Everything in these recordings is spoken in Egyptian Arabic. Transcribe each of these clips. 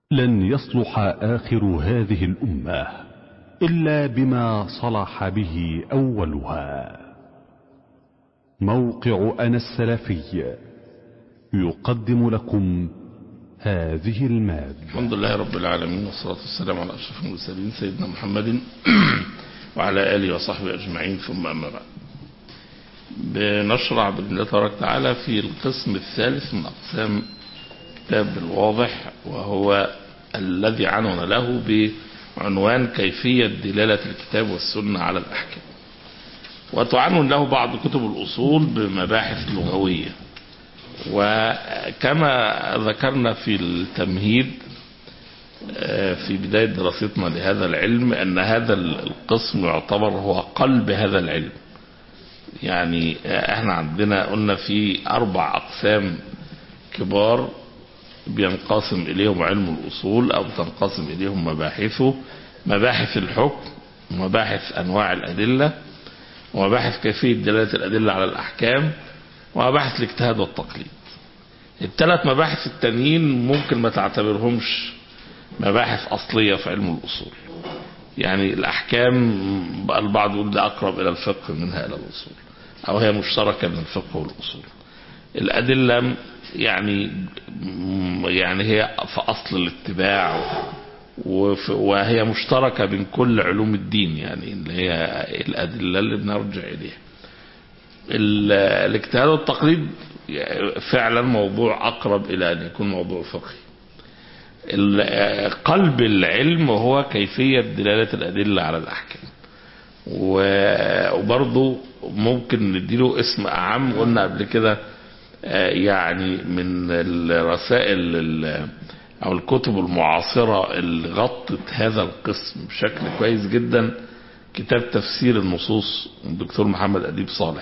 لن يصلح آخر هذه الأمة إلا بما صلح به أولها موقع أنا السلفي يقدم لكم هذه المادة الحمد لله رب العالمين والصلاة والسلام على أشرف المرسلين سيدنا محمد وعلى آله وصحبه أجمعين ثم أما بعد بنشرع بإذن الله تبارك وتعالى في القسم الثالث من أقسام كتاب الواضح وهو الذي عنون له بعنوان كيفية دلالة الكتاب والسنة على الأحكام وتعنون له بعض كتب الأصول بمباحث لغوية وكما ذكرنا في التمهيد في بداية دراستنا لهذا العلم أن هذا القسم يعتبر هو قلب هذا العلم يعني احنا عندنا قلنا في أربع أقسام كبار بينقسم إليهم علم الأصول أو تنقسم إليهم مباحثه مباحث الحكم ومباحث أنواع الأدلة ومباحث كيفية دلالة الأدلة على الأحكام ومباحث الاجتهاد والتقليد الثلاث مباحث التانيين ممكن ما تعتبرهمش مباحث أصلية في علم الأصول يعني الأحكام البعض يقول ده أقرب إلى الفقه منها إلى الأصول أو هي مشتركة بين الفقه والأصول الأدلة يعني يعني هي في أصل الاتباع وهي مشتركة بين كل علوم الدين يعني اللي هي الأدلة اللي بنرجع إليها الاجتهاد والتقليد فعلا موضوع أقرب إلى أن يكون موضوع فقهي قلب العلم هو كيفية دلالة الأدلة على الأحكام وبرضه ممكن نديله اسم أعم قلنا قبل كده يعني من الرسائل أو الكتب المعاصرة اللي غطت هذا القسم بشكل كويس جدا كتاب تفسير النصوص الدكتور محمد أديب صالح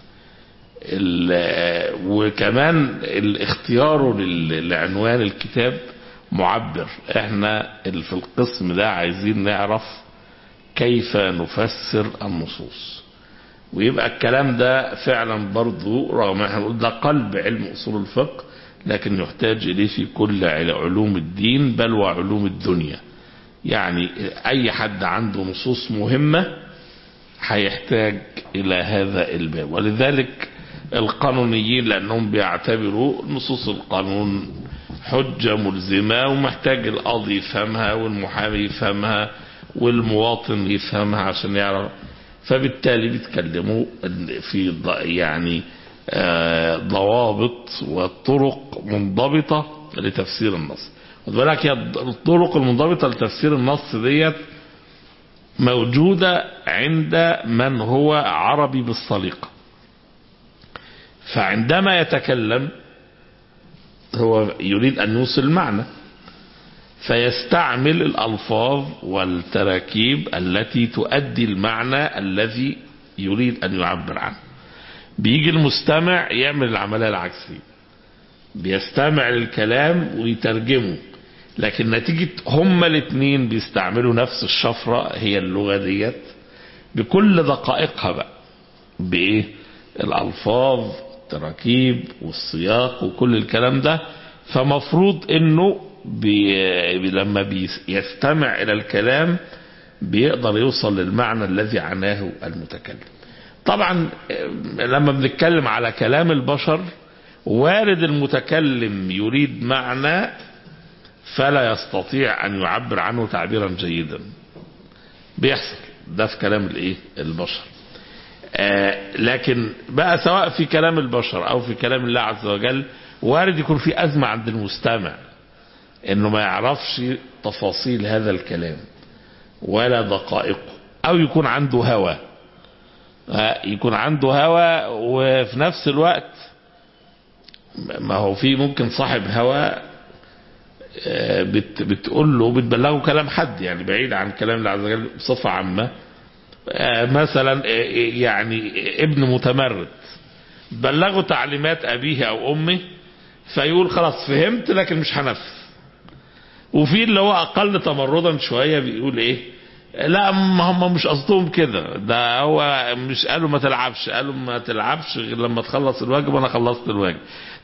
وكمان اختياره لعنوان الكتاب معبر احنا اللي في القسم ده عايزين نعرف كيف نفسر النصوص ويبقى الكلام ده فعلا برضو رغم احنا نقول ده قلب علم اصول الفقه لكن يحتاج اليه في كل علوم الدين بل وعلوم الدنيا يعني اي حد عنده نصوص مهمة هيحتاج الى هذا الباب ولذلك القانونيين لانهم بيعتبروا نصوص القانون حجة ملزمة ومحتاج القاضي يفهمها والمحامي يفهمها والمواطن يفهمها عشان يعرف فبالتالي بيتكلموا في يعني ضوابط وطرق منضبطة لتفسير النص بالك الطرق المنضبطة لتفسير النص ديت موجودة عند من هو عربي بالصليقة فعندما يتكلم هو يريد أن يوصل معنى فيستعمل الألفاظ والتراكيب التي تؤدي المعنى الذي يريد أن يعبر عنه بيجي المستمع يعمل العملية العكسية بيستمع للكلام ويترجمه لكن نتيجة هما الاثنين بيستعملوا نفس الشفرة هي اللغة ديت بكل دقائقها بقى بإيه الألفاظ التراكيب والسياق وكل الكلام ده فمفروض انه بي لما بيستمع الى الكلام بيقدر يوصل للمعنى الذي عناه المتكلم طبعا لما بنتكلم على كلام البشر وارد المتكلم يريد معنى فلا يستطيع ان يعبر عنه تعبيرا جيدا بيحصل ده في كلام الايه البشر آه لكن بقى سواء في كلام البشر او في كلام الله عز وجل وارد يكون في ازمه عند المستمع انه ما يعرفش تفاصيل هذا الكلام ولا دقائقه او يكون عنده هوى آه يكون عنده هوى وفي نفس الوقت ما هو في ممكن صاحب هوى آه بت بتقول له بتبلغه كلام حد يعني بعيد عن كلام الله عز وجل بصفه عامه مثلا يعني ابن متمرد بلغوا تعليمات ابيه او امه فيقول خلاص فهمت لكن مش هنفذ وفي اللي هو اقل تمردا شويه بيقول ايه لا ما هم مش قصدهم كده ده هو مش قالوا ما تلعبش قالوا ما تلعبش غير لما تخلص الواجب انا خلصت الواجب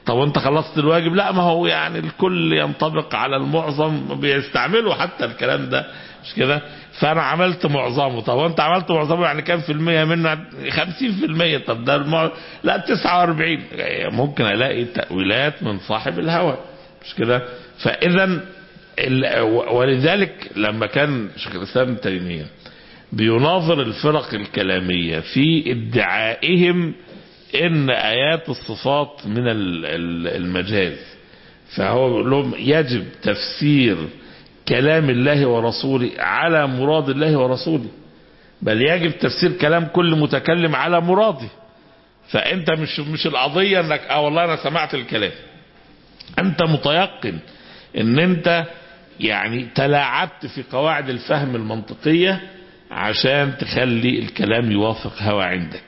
طب وانت خلصت الواجب لا ما هو يعني الكل ينطبق على المعظم بيستعملوا حتى الكلام ده مش كده فانا عملت معظمه طب وانت عملت معظمه يعني كام في المية منه 50 في المية طب ده المع... لا 49 ممكن الاقي تأويلات من صاحب الهوى مش كده فاذا ال... ولذلك لما كان شيخ الاسلام ابن تيميه بيناظر الفرق الكلاميه في ادعائهم ان ايات الصفات من ال- ال- المجاز فهو بيقول لهم يجب تفسير كلام الله ورسوله على مراد الله ورسوله بل يجب تفسير كلام كل متكلم على مراده فانت مش مش القضيه انك اه والله انا سمعت الكلام انت متيقن ان انت يعني تلاعبت في قواعد الفهم المنطقيه عشان تخلي الكلام يوافق هوى عندك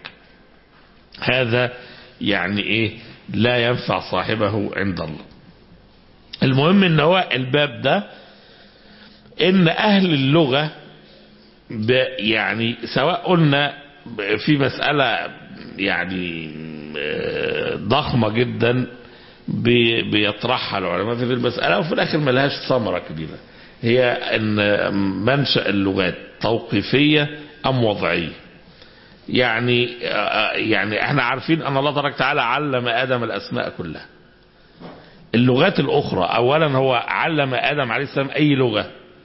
هذا يعني ايه لا ينفع صاحبه عند الله المهم ان هو الباب ده ان اهل اللغة ب- يعني سواء قلنا ب- في مسألة يعني آه، ضخمة جدا بي- بيطرحها العلماء في المسألة وفي الآخر ملهاش ثمرة كبيرة هي ان منشأ اللغات توقيفية أم وضعية يعني آه، يعني احنا عارفين ان الله تبارك وتعالى علم ادم الاسماء كلها اللغات الاخرى اولا هو علم ادم عليه السلام اي لغه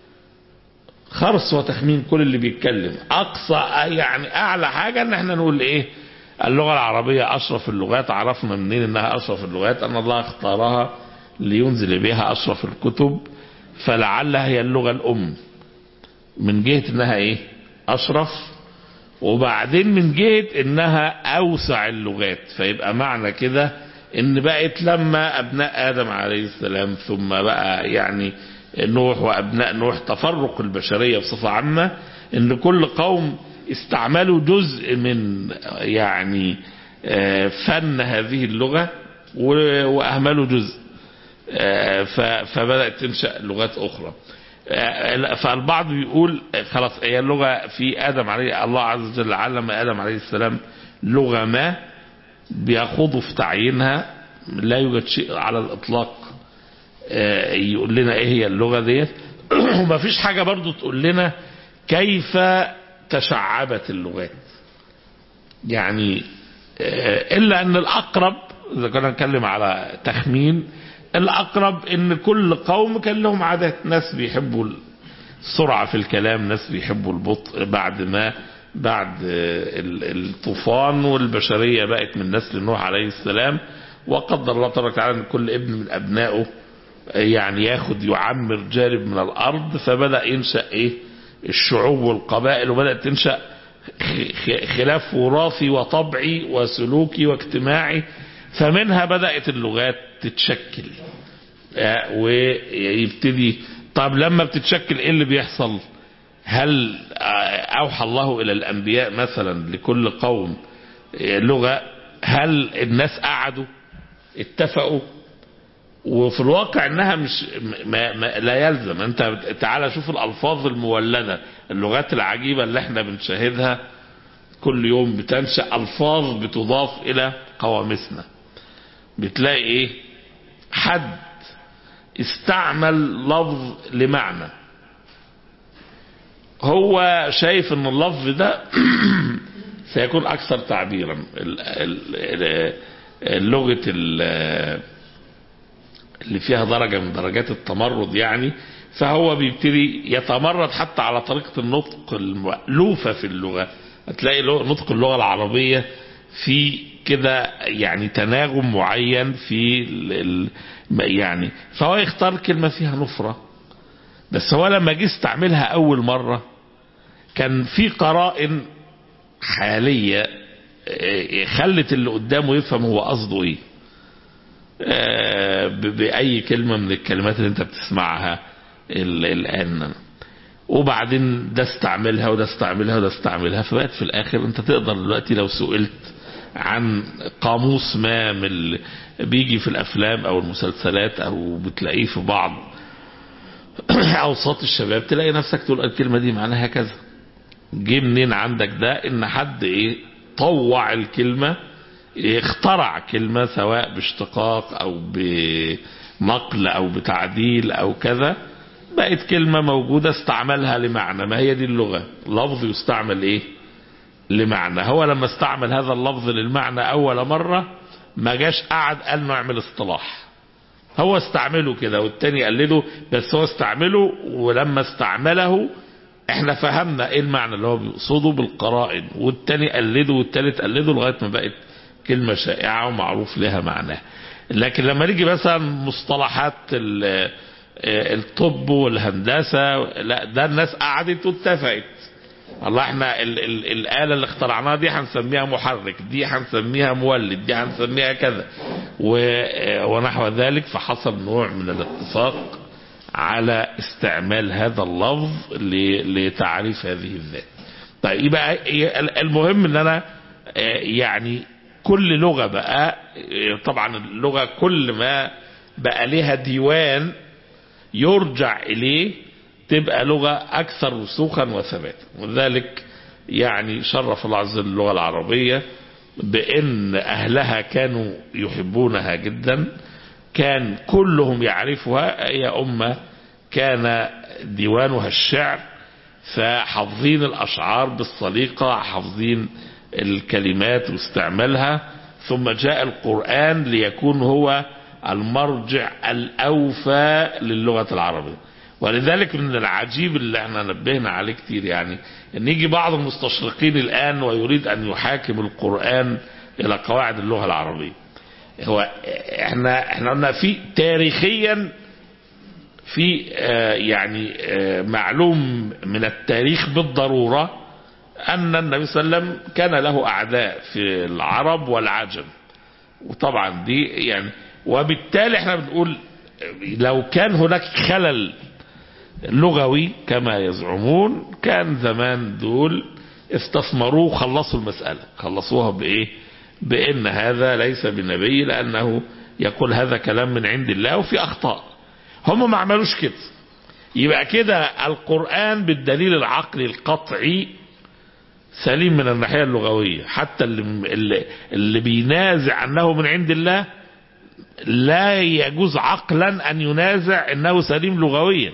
خرص وتخمين كل اللي بيتكلم اقصى يعني اعلى حاجه ان احنا نقول ايه اللغه العربيه اشرف اللغات عرفنا منين انها اشرف اللغات ان الله اختارها لينزل بها اشرف الكتب فلعلها هي اللغه الام من جهه انها ايه اشرف وبعدين من جهة انها اوسع اللغات فيبقى معنى كده ان بقت لما ابناء ادم عليه السلام ثم بقى يعني نوح وابناء نوح تفرق البشرية بصفة عامة ان كل قوم استعملوا جزء من يعني آه، فن هذه اللغة و- واهملوا جزء آه، ف- فبدأت تنشأ لغات أخرى آه، فالبعض بيقول آه، خلاص هي اللغة في آدم عليه الله عز وجل علم آدم عليه السلام لغة ما بيخوضوا في تعيينها لا يوجد شيء على الإطلاق آه، يقول لنا ايه هي اللغة ديت وما فيش حاجة برضو تقول لنا كيف تشعبت اللغات يعني آه، إلا أن الأقرب إذا كنا نتكلم على تخمين الأقرب أن كل قوم كان لهم عادات ناس بيحبوا السرعة في الكلام ناس بيحبوا البطء بعد ما بعد آه، ال- الطوفان والبشرية بقت من نسل نوح عليه السلام وقدر الله تبارك وتعالى أن كل ابن من أبنائه آه، يعني ياخد يعمر جانب من الأرض فبدأ ينشأ إيه الشعوب والقبائل وبدأت تنشأ خ- خلاف وراثي وطبعي وسلوكي واجتماعي فمنها بدأت اللغات تتشكل آه، ويبتدي طب لما بتتشكل ايه اللي بيحصل هل آه، اوحى الله الى الانبياء مثلا لكل قوم آه، لغة هل الناس قعدوا اتفقوا وفي الواقع انها مش ما ما لا يلزم انت تعالى شوف الالفاظ المولده اللغات العجيبه اللي احنا بنشاهدها كل يوم بتنشا الفاظ بتضاف الى قوامسنا بتلاقي ايه حد استعمل لفظ لمعنى هو شايف ان اللفظ ده سيكون اكثر تعبيرا ال- ال- ال- لغه ال- اللي فيها درجة من درجات التمرد يعني فهو بيبتدي يتمرد حتى على طريقة النطق المألوفة في اللغة هتلاقي لغ- نطق اللغة العربية في كده يعني تناغم معين في ال ال يعني فهو يختار كلمة فيها نفرة بس هو لما جه استعملها أول مرة كان في قرائن حالية آه، خلت اللي قدامه يفهم هو قصده ايه آه، ب- بأي كلمة من الكلمات اللي انت بتسمعها ال- الآن وبعدين ده استعملها وده استعملها وده استعملها فبقت في الآخر انت تقدر دلوقتي لو سئلت عن قاموس ما من ال- بيجي في الأفلام أو المسلسلات أو بتلاقيه في بعض أوساط الشباب تلاقي نفسك تقول الكلمة دي معناها كذا جه منين عندك ده ان حد ايه طوع الكلمة اخترع كلمة سواء باشتقاق او بنقل او بتعديل او كذا بقت كلمة موجودة استعملها لمعنى ما هي دي اللغة لفظ يستعمل ايه لمعنى هو لما استعمل هذا اللفظ للمعنى اول مرة ما جاش قعد قال له اعمل اصطلاح هو استعمله كده والتاني قلده بس هو استعمله ولما استعمله احنا فهمنا ايه المعنى اللي هو بيقصده بالقرائن والتاني قلده والتالت قلده لغاية ما بقت كلمة شائعة ومعروف لها معناه لكن لما نيجي مثلا مصطلحات ال- الطب والهندسة لا ده الناس قعدت واتفقت الله احنا ال ال الآلة اللي اخترعناها دي هنسميها محرك دي هنسميها مولد دي هنسميها كذا و- ونحو ذلك فحصل نوع من الاتفاق على استعمال هذا اللفظ ل- لتعريف هذه الذات طيب يبقى المهم ان انا آه، يعني كل لغة بقى آه، طبعا اللغة كل ما بقى لها ديوان يرجع إليه تبقى لغة أكثر رسوخا وثباتا وذلك يعني شرف الله عز وجل اللغة العربية بأن أهلها كانوا يحبونها جدا كان كلهم يعرفها هي أمة كان ديوانها الشعر فحافظين الأشعار بالسليقة حافظين الكلمات واستعمالها ثم جاء القرآن ليكون هو المرجع الأوفى للغة العربية ولذلك من العجيب اللي احنا نبهنا عليه كتير يعني ان يجي بعض المستشرقين الآن ويريد أن يحاكم القرآن إلى قواعد اللغة العربية هو احنا احنا قلنا في تاريخيا في آه، يعني آه، معلوم من التاريخ بالضرورة أن النبي صلى الله عليه وسلم كان له أعداء في العرب والعجم وطبعا دي يعني وبالتالي احنا بنقول لو كان هناك خلل لغوي كما يزعمون كان زمان دول استثمروه خلصوا المسألة خلصوها بإيه بأن هذا ليس بنبي لأنه يقول هذا كلام من عند الله وفي أخطاء هم ما عملوش كده يبقى كده القرآن بالدليل العقلي القطعي سليم من الناحية اللغوية حتى اللي, اللي, اللي بينازع أنه من عند الله لا يجوز عقلا أن ينازع أنه سليم لغويا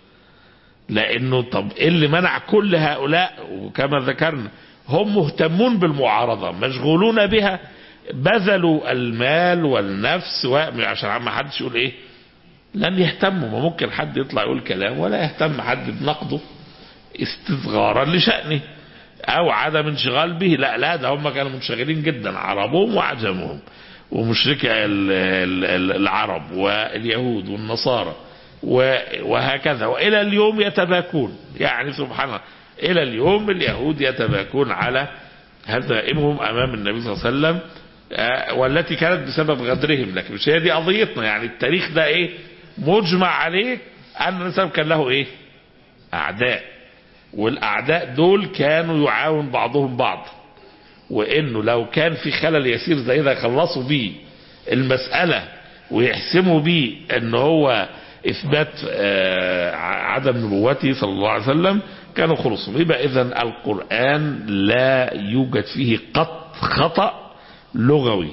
لأنه طب إيه اللي منع كل هؤلاء وكما ذكرنا هم مهتمون بالمعارضة مشغولون بها بذلوا المال والنفس و- عشان ما حدش يقول ايه لن يهتموا ما ممكن حد يطلع يقول كلام ولا يهتم حد بنقده استصغارا لشأنه او عدم انشغال به لا لا ده هم كانوا منشغلين جدا عربهم وعجمهم ومشركي ال- ال- ال- العرب واليهود والنصارى و- وهكذا والى اليوم يتباكون يعني سبحان الله الى اليوم اليهود يتباكون على هزائمهم امام النبي صلى الله عليه وسلم آه، والتي كانت بسبب غدرهم لكن مش هي دي قضيتنا يعني التاريخ ده ايه مجمع عليه ان الانسان كان له ايه اعداء والاعداء دول كانوا يعاون بعضهم بعض وانه لو كان في خلل يسير زي ده يخلصوا بيه المسألة ويحسموا بيه ان هو اثبات آه، عدم نبوته صلى الله عليه وسلم كانوا خلصوا يبقى اذا القرآن لا يوجد فيه قط خطأ لغوي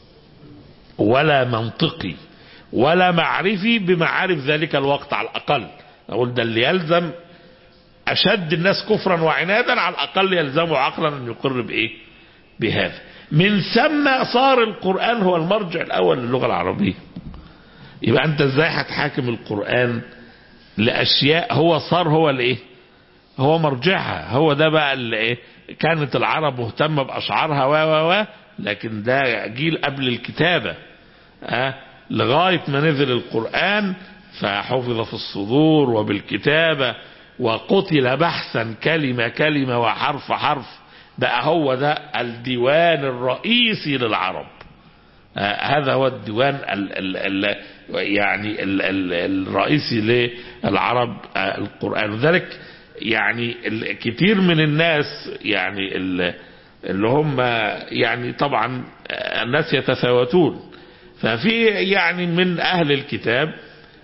ولا منطقي ولا معرفي بمعارف ذلك الوقت على الأقل أقول ده اللي يلزم أشد الناس كفرا وعنادا على الأقل يلزمه عقلا أن يقر بإيه بهذا من ثم صار القرآن هو المرجع الأول للغة العربية يبقى أنت إزاي هتحاكم القرآن لأشياء هو صار هو الإيه هو مرجعها هو ده بقى اللي إيه كانت العرب مهتمة بأشعارها و و و لكن ده جيل قبل الكتابة أه لغاية ما نزل القرآن فحفظ في الصدور وبالكتابة وقتل بحثا كلمة كلمة وحرف حرف بقى هو ده الديوان الرئيسي للعرب آه هذا هو الديوان ال ال ال يعني ال ال الرئيسي للعرب آه القرآن وذلك يعني كتير من الناس يعني اللي هم يعني طبعا الناس يتفاوتون ففي يعني من أهل الكتاب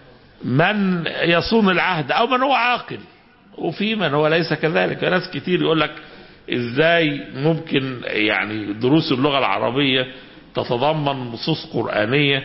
من يصون العهد أو من هو عاقل وفي من هو ليس كذلك ناس كتير يقول لك ازاي ممكن يعني دروس اللغة العربية تتضمن نصوص قرآنية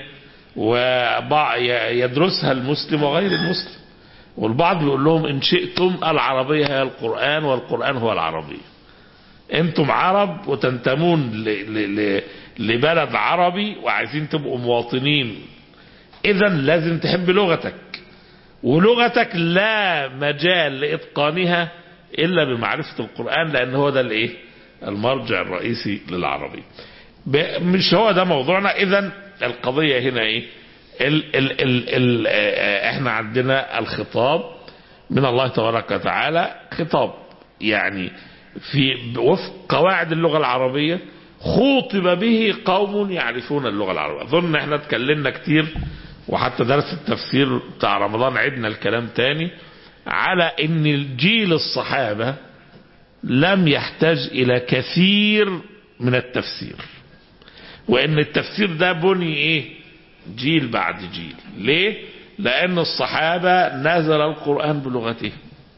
ويدرسها المسلم وغير المسلم والبعض بيقول لهم إن شئتم العربية هي القرآن والقرآن هو العربية انتم عرب وتنتمون ل ل ل لبلد عربي وعايزين تبقوا مواطنين اذا لازم تحب لغتك ولغتك لا مجال لاتقانها الا بمعرفة القرآن لان هو ده الايه المرجع الرئيسي للعربي ب- مش هو ده موضوعنا اذا القضية هنا ايه ال ال ال ال آه، احنا عندنا الخطاب من الله تبارك وتعالى خطاب يعني في وفق قواعد اللغة العربية خوطب به قوم يعرفون اللغة العربية أظن احنا اتكلمنا كتير وحتى درس التفسير بتاع رمضان عدنا الكلام تاني على ان الجيل الصحابة لم يحتاج الى كثير من التفسير وان التفسير ده بني ايه جيل بعد جيل ليه لان الصحابة نزل القرآن بلغتهم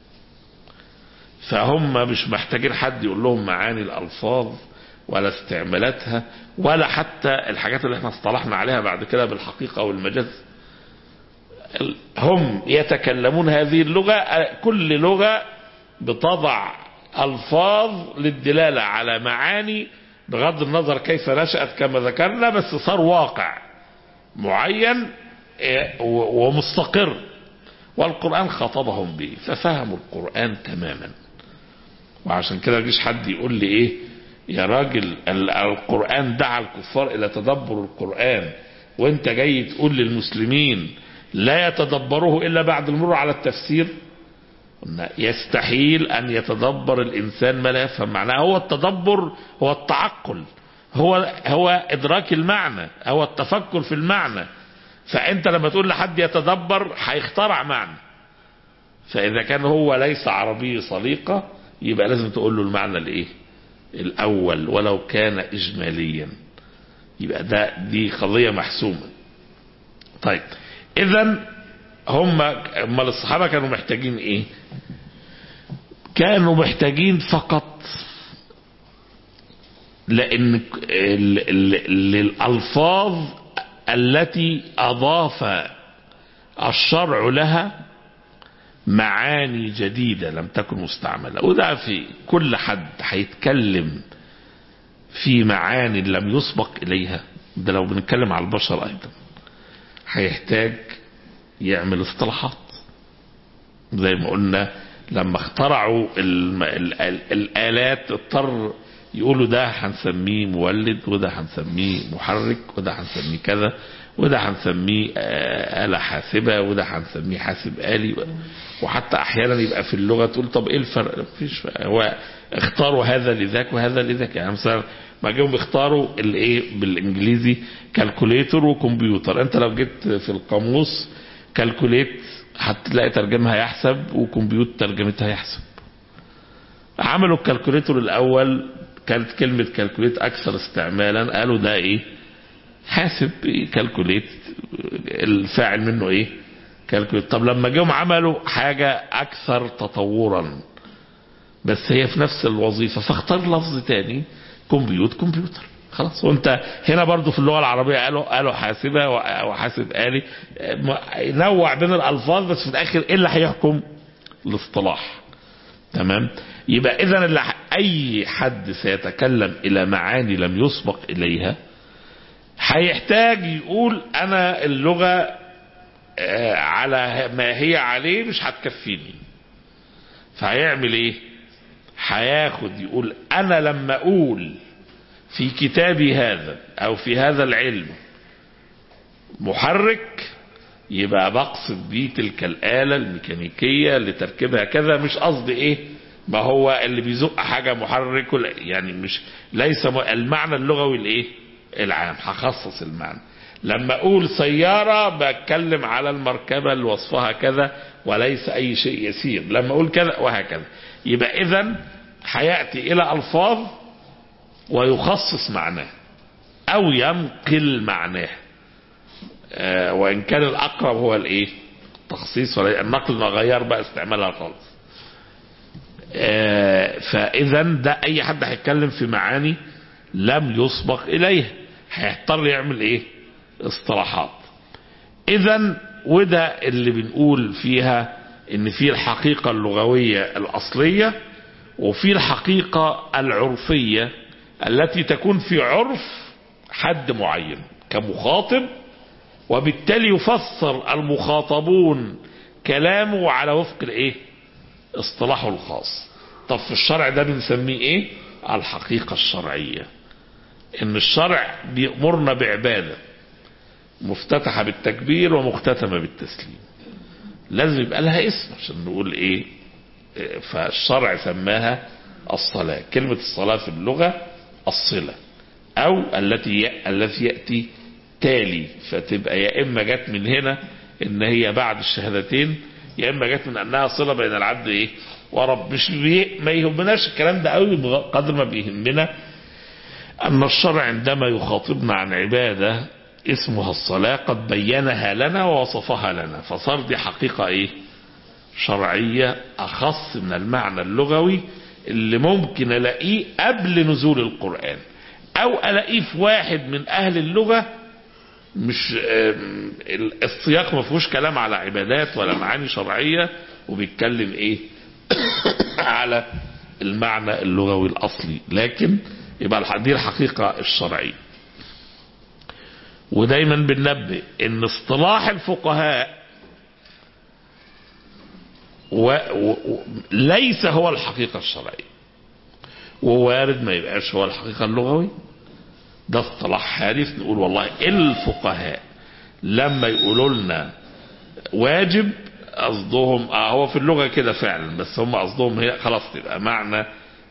فهم مش محتاجين حد يقول لهم معاني الألفاظ ولا استعمالاتها ولا حتى الحاجات اللي احنا اصطلحنا عليها بعد كده بالحقيقة والمجاز ال- هم يتكلمون هذه اللغة كل لغة بتضع ألفاظ للدلالة على معاني بغض النظر كيف نشأت كما ذكرنا بس صار واقع معين إيه، و- ومستقر والقرآن خاطبهم به ففهموا القرآن تماما وعشان كده مفيش حد يقول لي ايه يا راجل ال- القرآن دعا الكفار الى تدبر القرآن وانت جاي تقول للمسلمين لا يتدبروه الا بعد المرور على التفسير قلنا يستحيل ان يتدبر الانسان ما لا يفهم معناه هو التدبر هو التعقل هو هو ادراك المعنى هو التفكر في المعنى فانت لما تقول لحد يتدبر هيخترع معنى فاذا كان هو ليس عربي صليقه يبقى لازم تقول له المعنى الايه الاول ولو كان اجماليا يبقى ده دي قضيه محسومه طيب اذا هم امال الصحابه كانوا محتاجين ايه كانوا محتاجين فقط لان ال- ال- للالفاظ التي اضاف الشرع لها معاني جديدة لم تكن مستعملة وده في كل حد هيتكلم في معاني لم يسبق إليها ده لو بنتكلم على البشر أيضا هيحتاج يعمل اصطلاحات زي ما قلنا لما اخترعوا الم- ال- ال- الآلات اضطر يقولوا ده هنسميه مولد وده هنسميه محرك وده هنسميه كذا وده هنسميه آه، آلة حاسبة وده هنسميه حاسب آلي وحتى أحيانا يبقى في اللغة تقول طب إيه الفرق؟ مفيش فرق. هو اختاروا هذا لذاك وهذا لذاك يعني مثلا ما جم اختاروا الايه بالانجليزي كالكوليتور وكمبيوتر انت لو جيت في القاموس كالكوليت هتلاقي ترجمها يحسب وكمبيوتر ترجمتها يحسب عملوا الكالكوليتور الاول كانت كلمة كالكوليت اكثر استعمالا قالوا ده ايه حاسب كالكوليت الفاعل منه ايه كالكوليت طب لما جم عملوا حاجة اكثر تطورا بس هي في نفس الوظيفة فاختار لفظ تاني كمبيوت كمبيوتر خلاص وانت هنا برضو في اللغة العربية قالوا قالوا حاسبة وحاسب آلي نوع بين الألفاظ بس في الآخر إيه اللي هيحكم الاصطلاح تمام يبقى إذا اللي ح- أي حد سيتكلم إلى معاني لم يسبق إليها هيحتاج يقول أنا اللغة آه، على ما هي عليه مش هتكفيني فهيعمل ايه هياخد يقول انا لما اقول في كتابي هذا او في هذا العلم محرك يبقى بقصد بيه تلك الآلة الميكانيكية اللي تركيبها كذا مش قصدي ايه ما هو اللي بيزق حاجة محرك ولا- يعني مش ليس م- المعنى اللغوي الايه العام هخصص المعنى لما اقول سيارة بتكلم على المركبة اللي وصفها كذا وليس اي شيء يسير لما اقول كذا وهكذا يبقى اذا هيأتي الى الفاظ ويخصص معناه او ينقل معناه آه، وان كان الاقرب هو الايه تخصيص ولا النقل غير بقى استعمالها خالص آه، فاذا ده اي حد هيتكلم في معاني لم يسبق اليها هيضطر يعمل ايه اصطلاحات اذا وده اللي بنقول فيها ان في الحقيقة اللغوية الاصلية وفي الحقيقة العرفية التي تكون في عرف حد معين كمخاطب وبالتالي يفسر المخاطبون كلامه على وفق الايه اصطلاحه الخاص طب في الشرع ده بنسميه ايه الحقيقة الشرعية ان الشرع بيأمرنا بعبادة مفتتحة بالتكبير ومختتمة بالتسليم لازم يبقى لها اسم عشان نقول ايه فالشرع سماها الصلاة كلمة الصلاة في اللغة الصلة او التي التي يأتي تالي فتبقى يا اما جت من هنا ان هي بعد الشهادتين يا اما جت من انها صلة بين العبد ايه ورب مش بي ما يهمناش الكلام ده قوي قدر ما بيهمنا ان الشرع عندما يخاطبنا عن عبادة اسمها الصلاة قد بينها لنا ووصفها لنا فصار دي حقيقة ايه شرعية اخص من المعنى اللغوي اللي ممكن الاقيه قبل نزول القرآن او الاقيه في واحد من اهل اللغة مش السياق ما فيهوش كلام على عبادات ولا معاني شرعية وبيتكلم ايه على المعنى اللغوي الاصلي لكن يبقى دي الحقيقة الشرعية ودايما بننبه ان اصطلاح الفقهاء و... و... ليس هو الحقيقة الشرعية ووارد ما يبقاش هو الحقيقة اللغوي ده اصطلاح حادث نقول والله الفقهاء لما يقولوا لنا واجب قصدهم اه هو في اللغة كده فعلا بس هم قصدهم هي خلاص تبقى معنى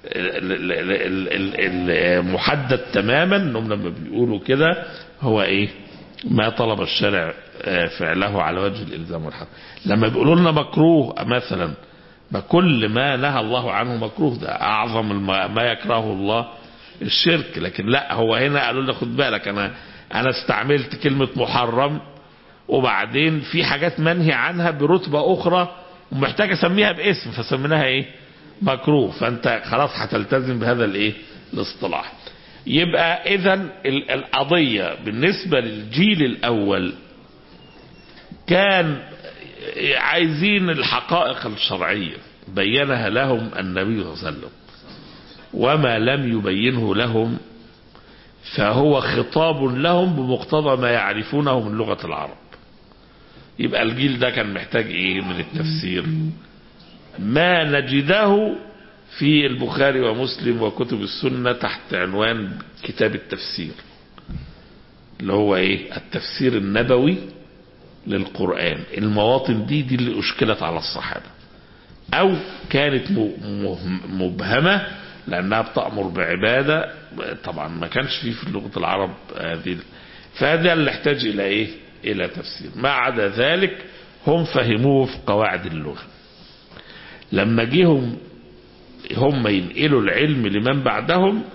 محدد تماما انهم لما بيقولوا كده هو ايه ما طلب الشارع فعله على وجه الالزام والحق لما بيقولوا لنا مكروه مثلا ما كل ما نهى الله عنه مكروه ده اعظم ما يكرهه الله الشرك لكن لا هو هنا قالوا لنا خد بالك انا انا استعملت كلمة محرم وبعدين في حاجات منهي عنها برتبة اخرى ومحتاج اسميها باسم فسميناها ايه مكروه فانت خلاص هتلتزم بهذا الايه الاصطلاح يبقى اذا القضية بالنسبة للجيل الاول كان عايزين الحقائق الشرعية بينها لهم النبي صلى الله عليه وسلم وما لم يبينه لهم فهو خطاب لهم بمقتضى ما يعرفونه من لغة العرب يبقى الجيل ده كان محتاج ايه من التفسير ما نجده في البخاري ومسلم وكتب السنة تحت عنوان كتاب التفسير اللي هو ايه التفسير النبوي للقرآن المواطن دي دي اللي اشكلت على الصحابة او كانت مبهمة لانها بتأمر بعبادة طبعا ما كانش فيه في لغة العرب هذه فهذا اللي احتاج الى ايه الى تفسير ما عدا ذلك هم فهموه في قواعد اللغة لما جيهم هم ينقلوا العلم لمن بعدهم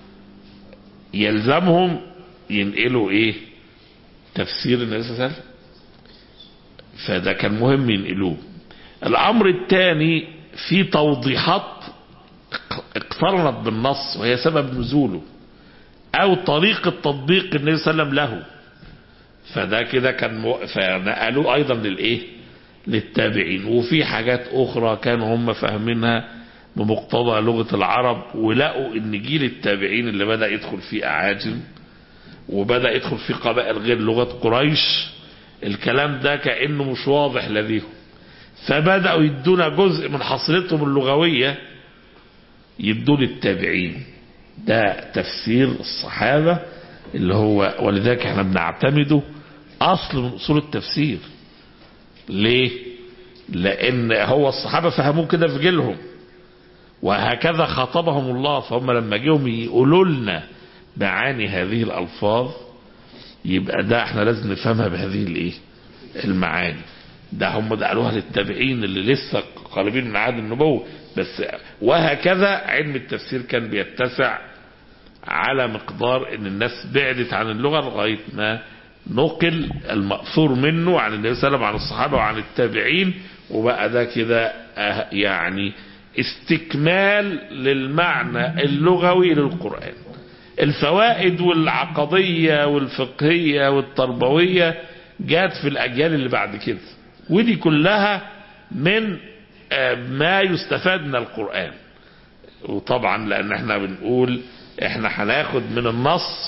يلزمهم ينقلوا ايه تفسير النبي صلى الله عليه وسلم فده كان مهم ينقلوه الامر الثاني في توضيحات اقترنت بالنص وهي سبب نزوله او طريقة تطبيق النبي صلى الله عليه وسلم له فده كده كان مو... فنقلوه ايضا للايه للتابعين وفي حاجات اخرى كانوا هم فاهمينها بمقتضى لغة العرب ولقوا ان جيل التابعين اللي بدأ يدخل فيه اعاجم وبدأ يدخل فيه قبائل غير لغة قريش الكلام ده كأنه مش واضح لديهم فبدأوا يدونا جزء من حصيلتهم اللغوية يدوا للتابعين ده تفسير الصحابة اللي هو ولذلك احنا بنعتمده اصل من اصول التفسير ليه لان هو الصحابة فهموه كده في جيلهم وهكذا خاطبهم الله فهم لما جيهم يقولوا لنا معاني هذه الالفاظ يبقى ده احنا لازم نفهمها بهذه الايه المعاني ده هم ده قالوها للتابعين اللي لسه قريبين من عهد النبوة بس وهكذا علم التفسير كان بيتسع على مقدار ان الناس بعدت عن اللغة لغاية ما نقل المأثور منه عن النبي صلى الله عليه وسلم عن الصحابة وعن التابعين وبقى ده كده يعني استكمال للمعنى اللغوي للقرآن الفوائد والعقدية والفقهية والتربوية جات في الأجيال اللي بعد كده ودي كلها من ما يستفاد من القرآن وطبعا لأن احنا بنقول احنا هناخد من النص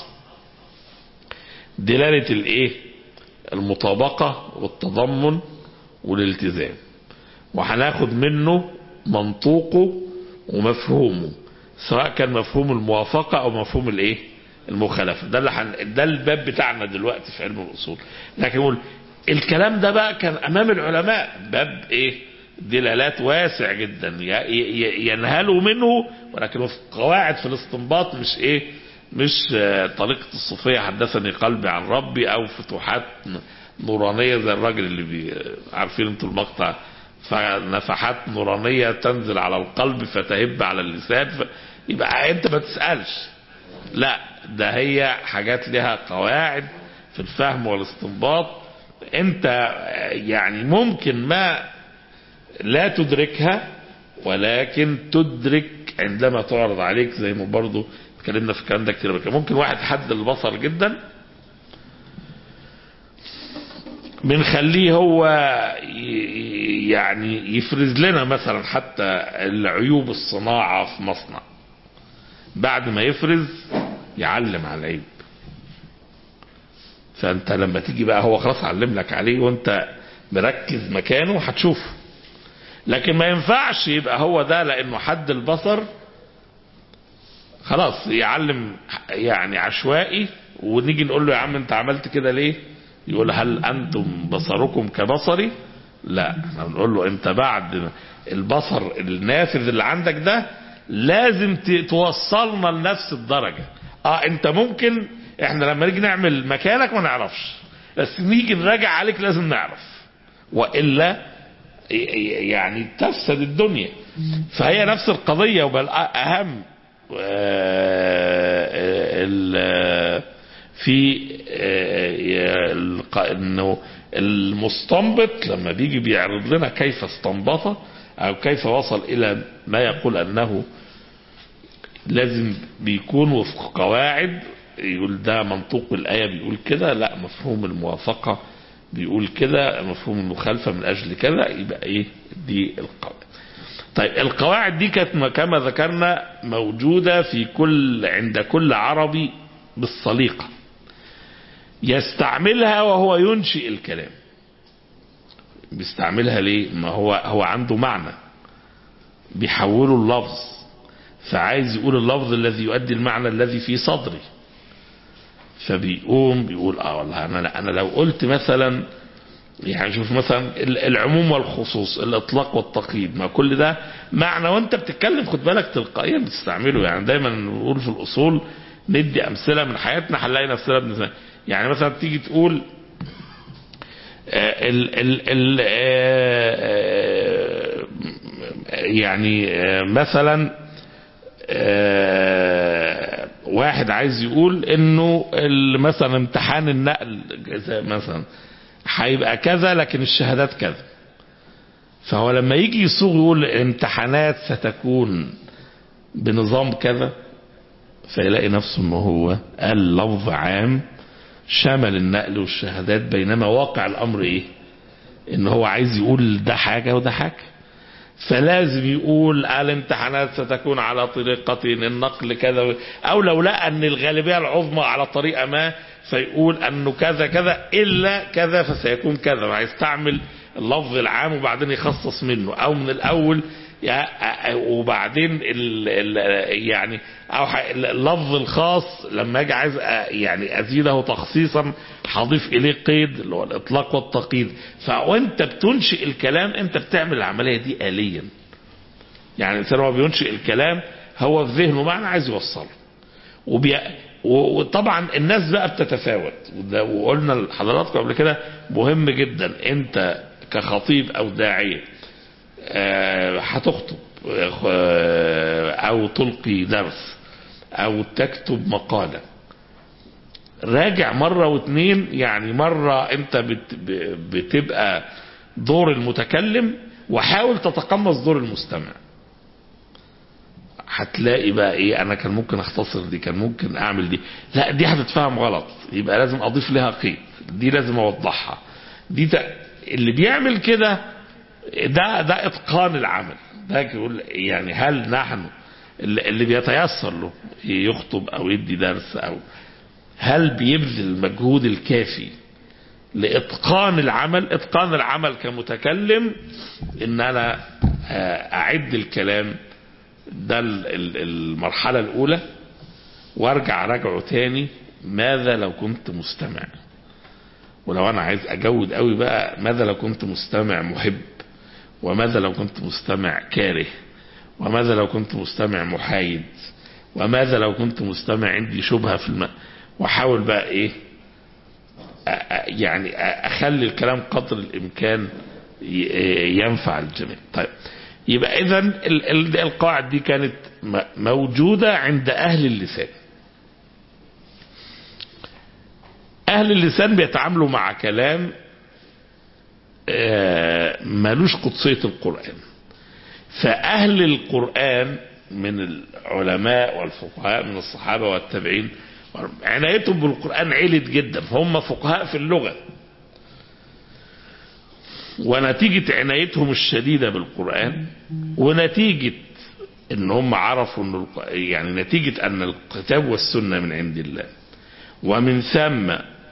دلالة الايه المطابقة والتضمن والالتزام وهناخد منه منطوقه ومفهومه سواء كان مفهوم الموافقة او مفهوم الايه المخالفة ده اللي حن... ده الباب بتاعنا دلوقتي في علم الاصول لكن نقول الكلام ده بقى كان امام العلماء باب ايه دلالات واسع جدا ينهلوا منه ولكن في قواعد في الاستنباط مش ايه مش طريقة الصوفية حدثني قلبي عن ربي او فتوحات نورانية زي الراجل اللي بي عارفين انتوا المقطع فنفحات نورانية تنزل على القلب فتهب على اللسان ف... يبقى انت ما تسألش لا ده هي حاجات لها قواعد في الفهم والاستنباط انت يعني ممكن ما لا تدركها ولكن تدرك عندما تعرض عليك زي ما برضو اتكلمنا في الكلام ده كتير ممكن واحد حد البصر جدا بنخليه هو يعني يفرز لنا مثلا حتى العيوب الصناعة في مصنع بعد ما يفرز يعلم على العيب فانت لما تيجي بقى هو خلاص علم لك عليه وانت مركز مكانه هتشوفه لكن ما ينفعش يبقى هو ده لانه حد البصر خلاص يعلم يعني عشوائي ونيجي نقول له يا عم انت عملت كده ليه يقول هل انتم بصركم كبصري لا احنا بنقول له انت بعد البصر النافذ اللي عندك ده لازم توصلنا لنفس الدرجة اه انت ممكن احنا لما نيجي نعمل مكانك ما نعرفش بس نيجي نراجع عليك لازم نعرف والا يعني تفسد الدنيا فهي نفس القضية وبل اهم في انه المستنبط لما بيجي بيعرض لنا كيف استنبط او كيف وصل الى ما يقول انه لازم بيكون وفق قواعد يقول ده منطوق الآية بيقول كده لا مفهوم الموافقة بيقول كده مفهوم المخالفة من أجل كذا يبقى إيه دي القواعد طيب القواعد دي كانت كما ذكرنا موجودة في كل عند كل عربي بالصليقة يستعملها وهو ينشئ الكلام بيستعملها ليه ما هو هو عنده معنى بيحوله اللفظ فعايز يقول اللفظ الذي يؤدي المعنى الذي في صدري فبيقوم بيقول اه والله انا انا لو قلت مثلا يعني شوف مثلا العموم والخصوص الاطلاق والتقييد ما كل ده معنى وانت بتتكلم خد بالك تلقائيا بتستعمله يعني دايما نقول في الاصول ندي امثله من حياتنا هنلاقي نفسنا بنسمع يعني مثلا تيجي تقول ال ال ال يعني مثلا واحد عايز يقول انه مثلا امتحان النقل مثلا هيبقى كذا لكن الشهادات كذا فهو لما يجي يصوغ يقول الامتحانات ستكون بنظام كذا فيلاقي نفسه انه هو قال لفظ عام شمل النقل والشهادات بينما واقع الامر ايه ان هو عايز يقول ده حاجة وده حاجة فلازم يقول الامتحانات ستكون على طريقة النقل كذا او لو لقى ان الغالبية العظمى على طريقة ما فيقول انه كذا كذا الا كذا فسيكون كذا هيستعمل اللفظ العام وبعدين يخصص منه او من الاول وبعدين ال ال يعني او اللفظ الخاص لما اجي عايز يعني ازيده تخصيصا هضيف اليه قيد اللي هو الاطلاق والتقييد فوانت بتنشئ الكلام انت بتعمل العمليه دي اليا يعني الانسان هو بينشئ الكلام هو في ذهنه معنى عايز يوصله وبي وطبعا الناس بقى بتتفاوت وقلنا لحضراتكم قبل كده مهم جدا انت كخطيب او داعيه هتخطب او تلقي درس او تكتب مقالة راجع مرة واتنين يعني مرة انت بت بتبقى دور المتكلم وحاول تتقمص دور المستمع هتلاقي بقى ايه انا كان ممكن اختصر دي كان ممكن اعمل دي لا دي هتتفهم غلط يبقى لازم اضيف لها قيد دي لازم اوضحها دي ت... اللي بيعمل كده ده ده اتقان العمل ده يقول يعني هل نحن اللي اللي بيتيسر له يخطب او يدي درس او هل بيبذل المجهود الكافي لاتقان العمل اتقان العمل كمتكلم ان انا اعد الكلام ده المرحلة الاولى وارجع راجعه تاني ماذا لو كنت مستمع ولو انا عايز اجود قوي بقى ماذا لو كنت مستمع محب وماذا لو كنت مستمع كاره وماذا لو كنت مستمع محايد وماذا لو كنت مستمع عندي شبهة في الماء واحاول بقى ايه يعني اخلي الكلام قدر الامكان ينفع الجميع طيب يبقى اذا القواعد دي كانت موجودة عند اهل اللسان اهل اللسان بيتعاملوا مع كلام ملوش قدسية القرآن فأهل القرآن من العلماء والفقهاء من الصحابة والتابعين عنايتهم بالقرآن علت جدا هم فقهاء في اللغة ونتيجة عنايتهم الشديدة بالقرآن ونتيجة ان هم عرفوا ان يعني نتيجة ان الكتاب والسنة من عند الله ومن ثم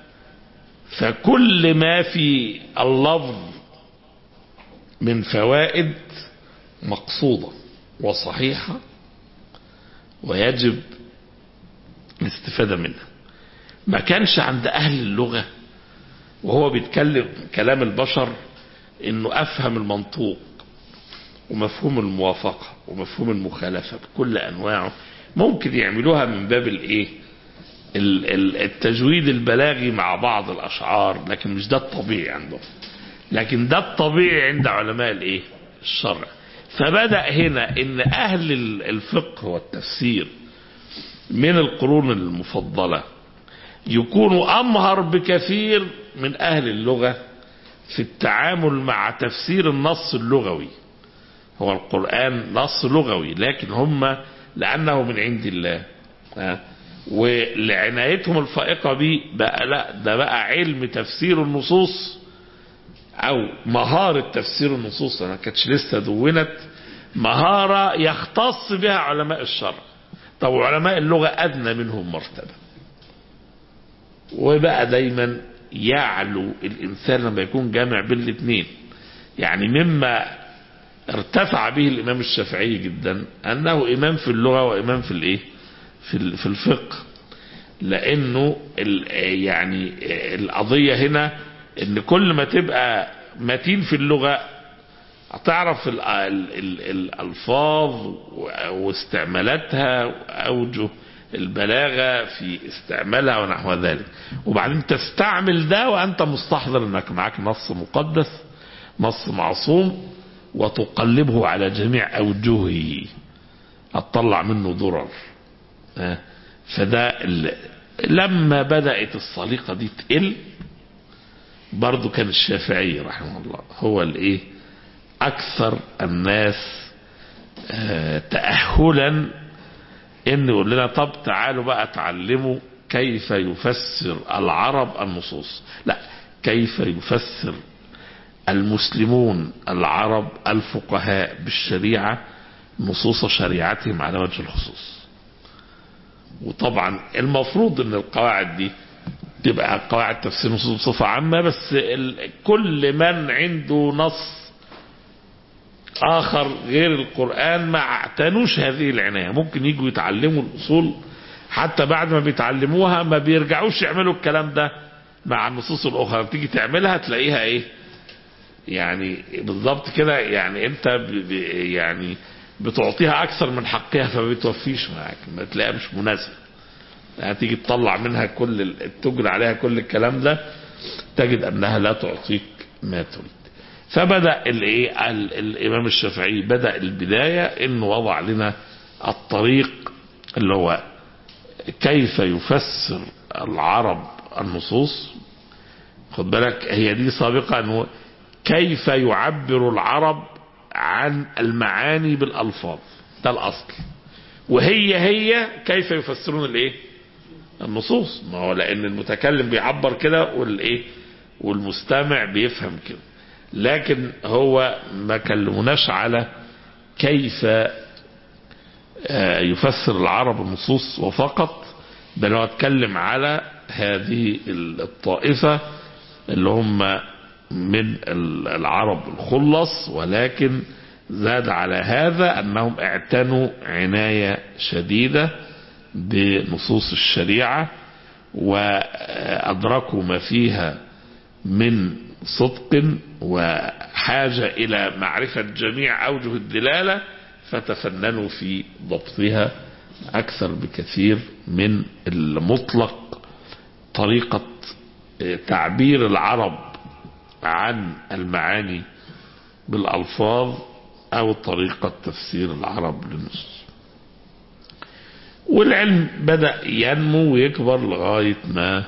فكل ما في اللفظ من فوائد مقصودة وصحيحة ويجب الاستفادة منها ما كانش عند أهل اللغة وهو بيتكلم كلام البشر انه افهم المنطوق ومفهوم الموافقة ومفهوم المخالفة بكل انواعه ممكن يعملوها من باب الايه التجويد البلاغي مع بعض الاشعار لكن مش ده الطبيعي عندهم لكن ده الطبيعي عند علماء الايه الشرع فبدأ هنا ان اهل الفقه والتفسير من القرون المفضلة يكونوا امهر بكثير من اهل اللغة في التعامل مع تفسير النص اللغوي هو القرآن نص لغوي لكن هم لأنه من عند الله ولعنايتهم الفائقة به بقى لا ده بقى علم تفسير النصوص أو مهارة تفسير النصوص أنا كانتش لسه دونت مهارة يختص بها علماء الشرع طب علماء اللغة أدنى منهم مرتبة وبقى دايما يعلو الإنسان لما يكون جامع بين الاثنين يعني مما ارتفع به الإمام الشافعي جدا أنه إمام في اللغة وإمام في الإيه في في الفقه لأنه يعني القضية هنا إن كل ما تبقى متين في اللغة تعرف ال ال ال الألفاظ واستعمالاتها وأوجه البلاغة في استعمالها ونحو ذلك وبعدين تستعمل ده وأنت مستحضر أنك معك نص مقدس نص معصوم وتقلبه على جميع أوجهه هتطلع منه ضرر فده لما بدأت الصليقة دي تقل برضو كان الشافعي رحمه الله هو الايه اكثر الناس تأهلا ان يقول لنا طب تعالوا بقى تعلموا كيف يفسر العرب النصوص لا كيف يفسر المسلمون العرب الفقهاء بالشريعة نصوص شريعتهم على وجه الخصوص وطبعا المفروض ان القواعد دي تبقى قواعد تفسير نصوص بصفة عامة بس كل من عنده نص آخر غير القرآن ما اعتنوش هذه العناية ممكن يجوا يتعلموا الأصول حتى بعد ما بيتعلموها ما بيرجعوش يعملوا الكلام ده مع النصوص الأخرى تيجي تعملها تلاقيها إيه يعني بالضبط كده يعني أنت ب يعني بتعطيها أكثر من حقها فما بتوفيش معاك ما تلاقيها مش مناسبة هتيجي تطلع منها كل تجري عليها كل الكلام ده تجد أنها لا تعطيك ما تريد فبدأ الايه الامام الشافعي بدأ البداية انه وضع لنا الطريق اللي هو كيف يفسر العرب النصوص خد بالك هي دي سابقة انه كيف يعبر العرب عن المعاني بالالفاظ ده الاصل وهي هي كيف يفسرون الايه النصوص ما هو لان المتكلم بيعبر كده والايه والمستمع بيفهم كده لكن هو ما كلمناش على كيف يفسر العرب النصوص وفقط بل هو اتكلم على هذه الطائفة اللي هم من العرب الخلص ولكن زاد على هذا أنهم اعتنوا عناية شديدة بنصوص الشريعة وأدركوا ما فيها من صدق وحاجة إلى معرفة جميع أوجه الدلالة فتفننوا في ضبطها أكثر بكثير من المطلق طريقة تعبير العرب عن المعاني بالألفاظ أو طريقة تفسير العرب للنصوص والعلم بدأ ينمو ويكبر لغاية ما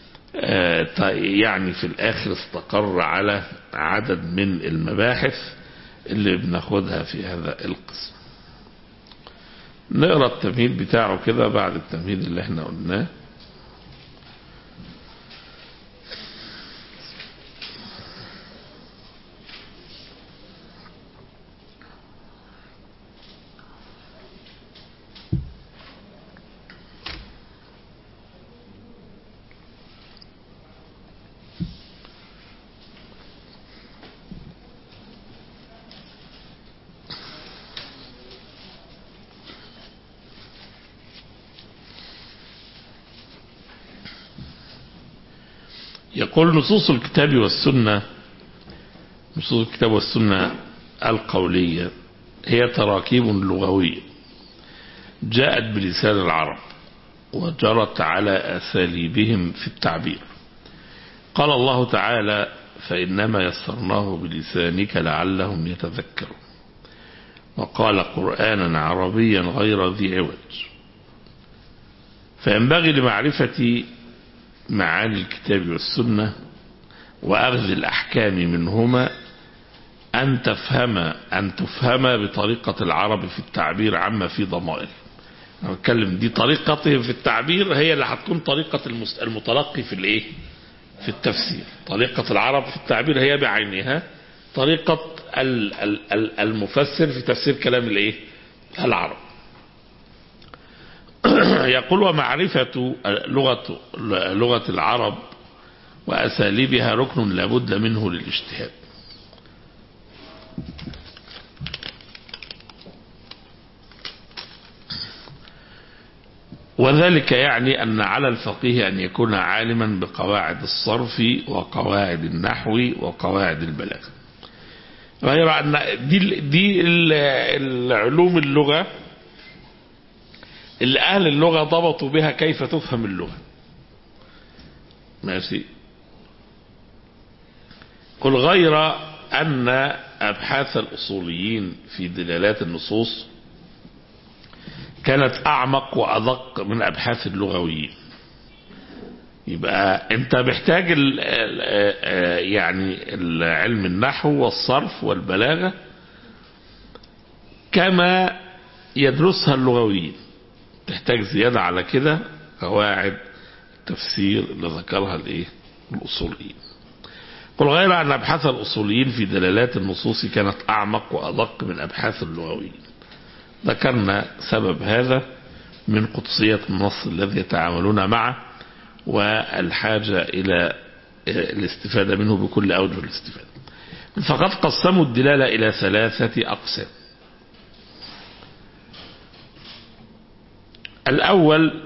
يعني في الآخر استقر على عدد من المباحث اللي بناخدها في هذا القسم نقرا التمهيد بتاعه كده بعد التمهيد اللي احنا قلناه يقول نصوص الكتاب والسنة نصوص الكتاب والسنة القولية هي تراكيب لغوية جاءت بلسان العرب وجرت على أساليبهم في التعبير قال الله تعالى فإنما يسرناه بلسانك لعلهم يتذكرون وقال قرآنا عربيا غير ذي عوج فينبغي لمعرفة معاني الكتاب والسنة وأخذ الأحكام منهما أن تفهم أن تفهم بطريقة العرب في التعبير عما في ضمائر أنا بتكلم دي طريقتهم في التعبير هي اللي هتكون طريقة المتلقي في الإيه؟ في التفسير طريقة العرب في التعبير هي بعينها طريقة المفسر في تفسير كلام الإيه؟ العرب يقول ومعرفة لغة لغة العرب وأساليبها ركن لابد منه للاجتهاد وذلك يعني أن على الفقيه أن يكون عالما بقواعد الصرف وقواعد النحو وقواعد البلاغة غير أن دي, دي العلوم اللغة اللي أهل اللغة ضبطوا بها كيف تفهم اللغة ماشي قل غير أن أبحاث الأصوليين في دلالات النصوص كانت أعمق وأدق من أبحاث اللغويين يبقى أنت محتاج ال يعني علم النحو والصرف والبلاغة كما يدرسها اللغويين تحتاج زيادة على كده قواعد التفسير اللي ذكرها الايه الاصوليين قل غير ان ابحاث الاصوليين في دلالات النصوص كانت اعمق وادق من ابحاث اللغويين ذكرنا سبب هذا من قدسية النص الذي يتعاملون معه والحاجة إلى الاستفادة منه بكل أوجه الاستفادة فقد قسموا الدلالة إلى ثلاثة أقسام الأول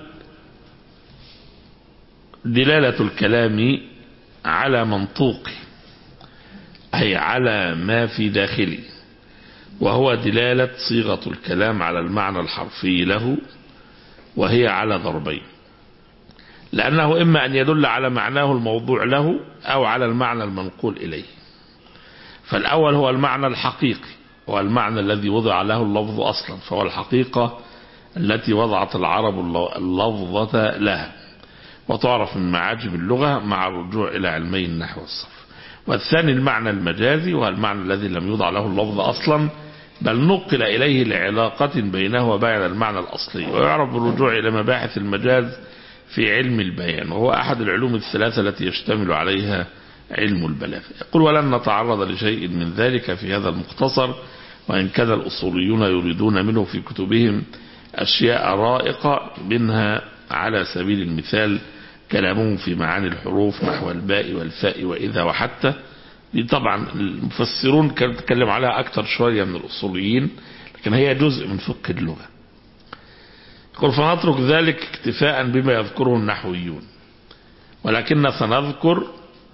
دلالة الكلام على منطوقه أي على ما في داخله وهو دلالة صيغة الكلام على المعنى الحرفي له وهي على ضربين لأنه إما أن يدل على معناه الموضوع له أو على المعنى المنقول إليه فالأول هو المعنى الحقيقي هو المعنى الذي وضع له اللفظ أصلا فهو الحقيقة التي وضعت العرب اللفظة لها وتعرف من معاجم اللغة مع الرجوع إلى علمي النحو والصرف والثاني المعنى المجازي وهو المعنى الذي لم يوضع له اللفظ أصلا بل نقل إليه لعلاقة بينه وبين المعنى الأصلي ويعرف بالرجوع إلى مباحث المجاز في علم البيان وهو أحد العلوم الثلاثة التي يشتمل عليها علم البلاغة يقول ولن نتعرض لشيء من ذلك في هذا المختصر وإن كان الأصوليون يريدون منه في كتبهم أشياء رائقة منها على سبيل المثال كلامهم في معاني الحروف نحو الباء والفاء وإذا وحتى دي طبعا المفسرون كانوا بيتكلموا عليها أكثر شوية من الأصوليين لكن هي جزء من فقه اللغة يقول فنترك ذلك اكتفاء بما يذكره النحويون ولكن سنذكر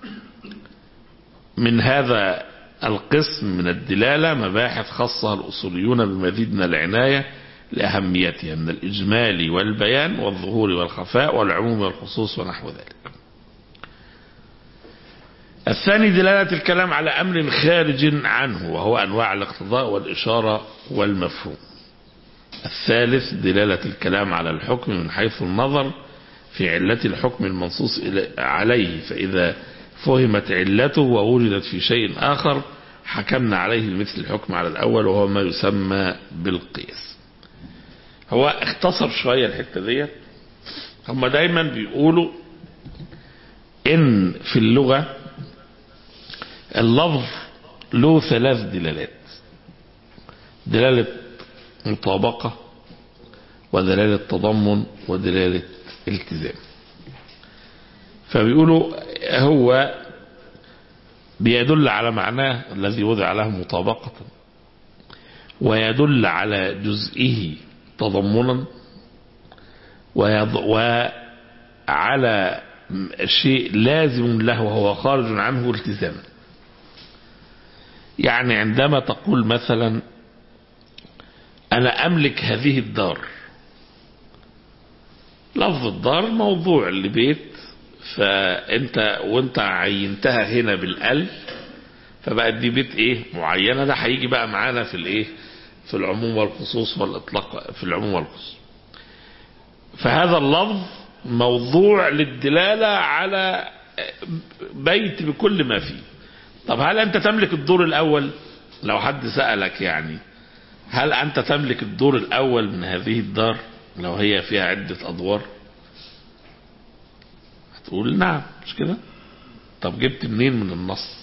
من هذا القسم من الدلالة مباحث خاصة الأصوليون بمزيد من العناية لأهميتها من الإجمال والبيان والظهور والخفاء والعموم والخصوص ونحو ذلك الثاني دلالة الكلام على أمر خارج عنه وهو أنواع الاقتضاء والإشارة والمفهوم الثالث دلالة الكلام على الحكم من حيث النظر في علة الحكم المنصوص عليه فإذا فهمت علته ووجدت في شيء آخر حكمنا عليه مثل الحكم على الأول وهو ما يسمى بالقياس هو اختصر شوية الحتة ديت هم دايما بيقولوا ان في اللغة اللفظ له ثلاث دلالات دلالة مطابقة ودلالة تضمن ودلالة التزام فبيقولوا هو بيدل على معناه الذي وضع له مطابقة ويدل على جزئه تضمنا وعلى شيء لازم له وهو خارج عنه التزاما يعني عندما تقول مثلا أنا أملك هذه الدار لفظ الدار موضوع لبيت فأنت وأنت عينتها هنا بالألف فبقت دي بيت إيه معينة ده هيجي بقى معانا في الإيه في العموم والخصوص والإطلاق في العموم والخصوص فهذا اللفظ موضوع للدلالة على بيت بكل ما فيه طب هل أنت تملك الدور الأول لو حد سألك يعني هل أنت تملك الدور الأول من هذه الدار لو هي فيها عدة أدوار هتقول نعم مش كده طب جبت منين من النص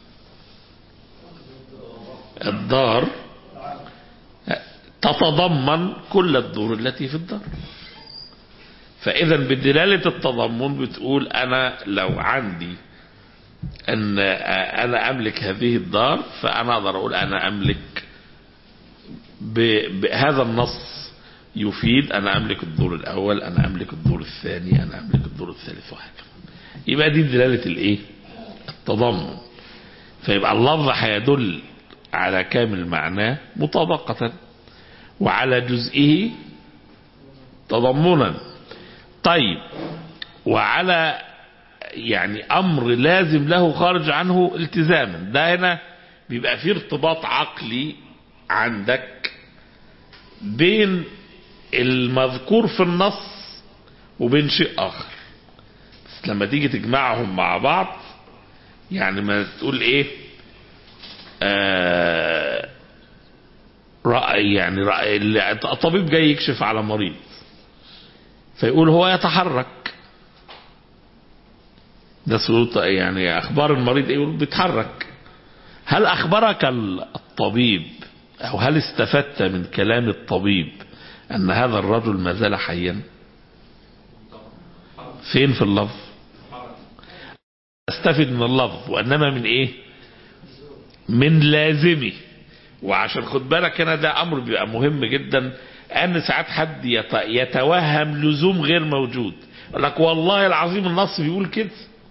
الدار تتضمن كل الدور التي في الدار فإذا بدلالة التضمن بتقول أنا لو عندي أن أنا أملك هذه الدار فأنا أقدر أقول أنا أملك بهذا النص يفيد أنا أملك الدور الأول أنا أملك الدور الثاني أنا أملك الدور الثالث وهكذا يبقى دي دلالة الإيه التضمن فيبقى اللفظ هيدل على كامل معناه مطابقة وعلى جزئه تضمنا طيب وعلى يعني امر لازم له خارج عنه التزاما ده هنا بيبقى فيه ارتباط عقلي عندك بين المذكور في النص وبين شيء اخر بس لما تيجي تجمعهم مع بعض يعني ما تقول ايه آه رأي يعني رأي الطبيب جاي يكشف على مريض فيقول هو يتحرك ده سلوط يعني اخبار المريض ايه يقول بيتحرك هل اخبرك الطبيب او هل استفدت من كلام الطبيب ان هذا الرجل ما زال حيا فين في اللفظ استفد من اللفظ وانما من ايه من لازمه وعشان خد بالك هنا ده امر بيبقى مهم جدا ان ساعات حد يتوهم لزوم غير موجود يقول لك والله العظيم النص بيقول كده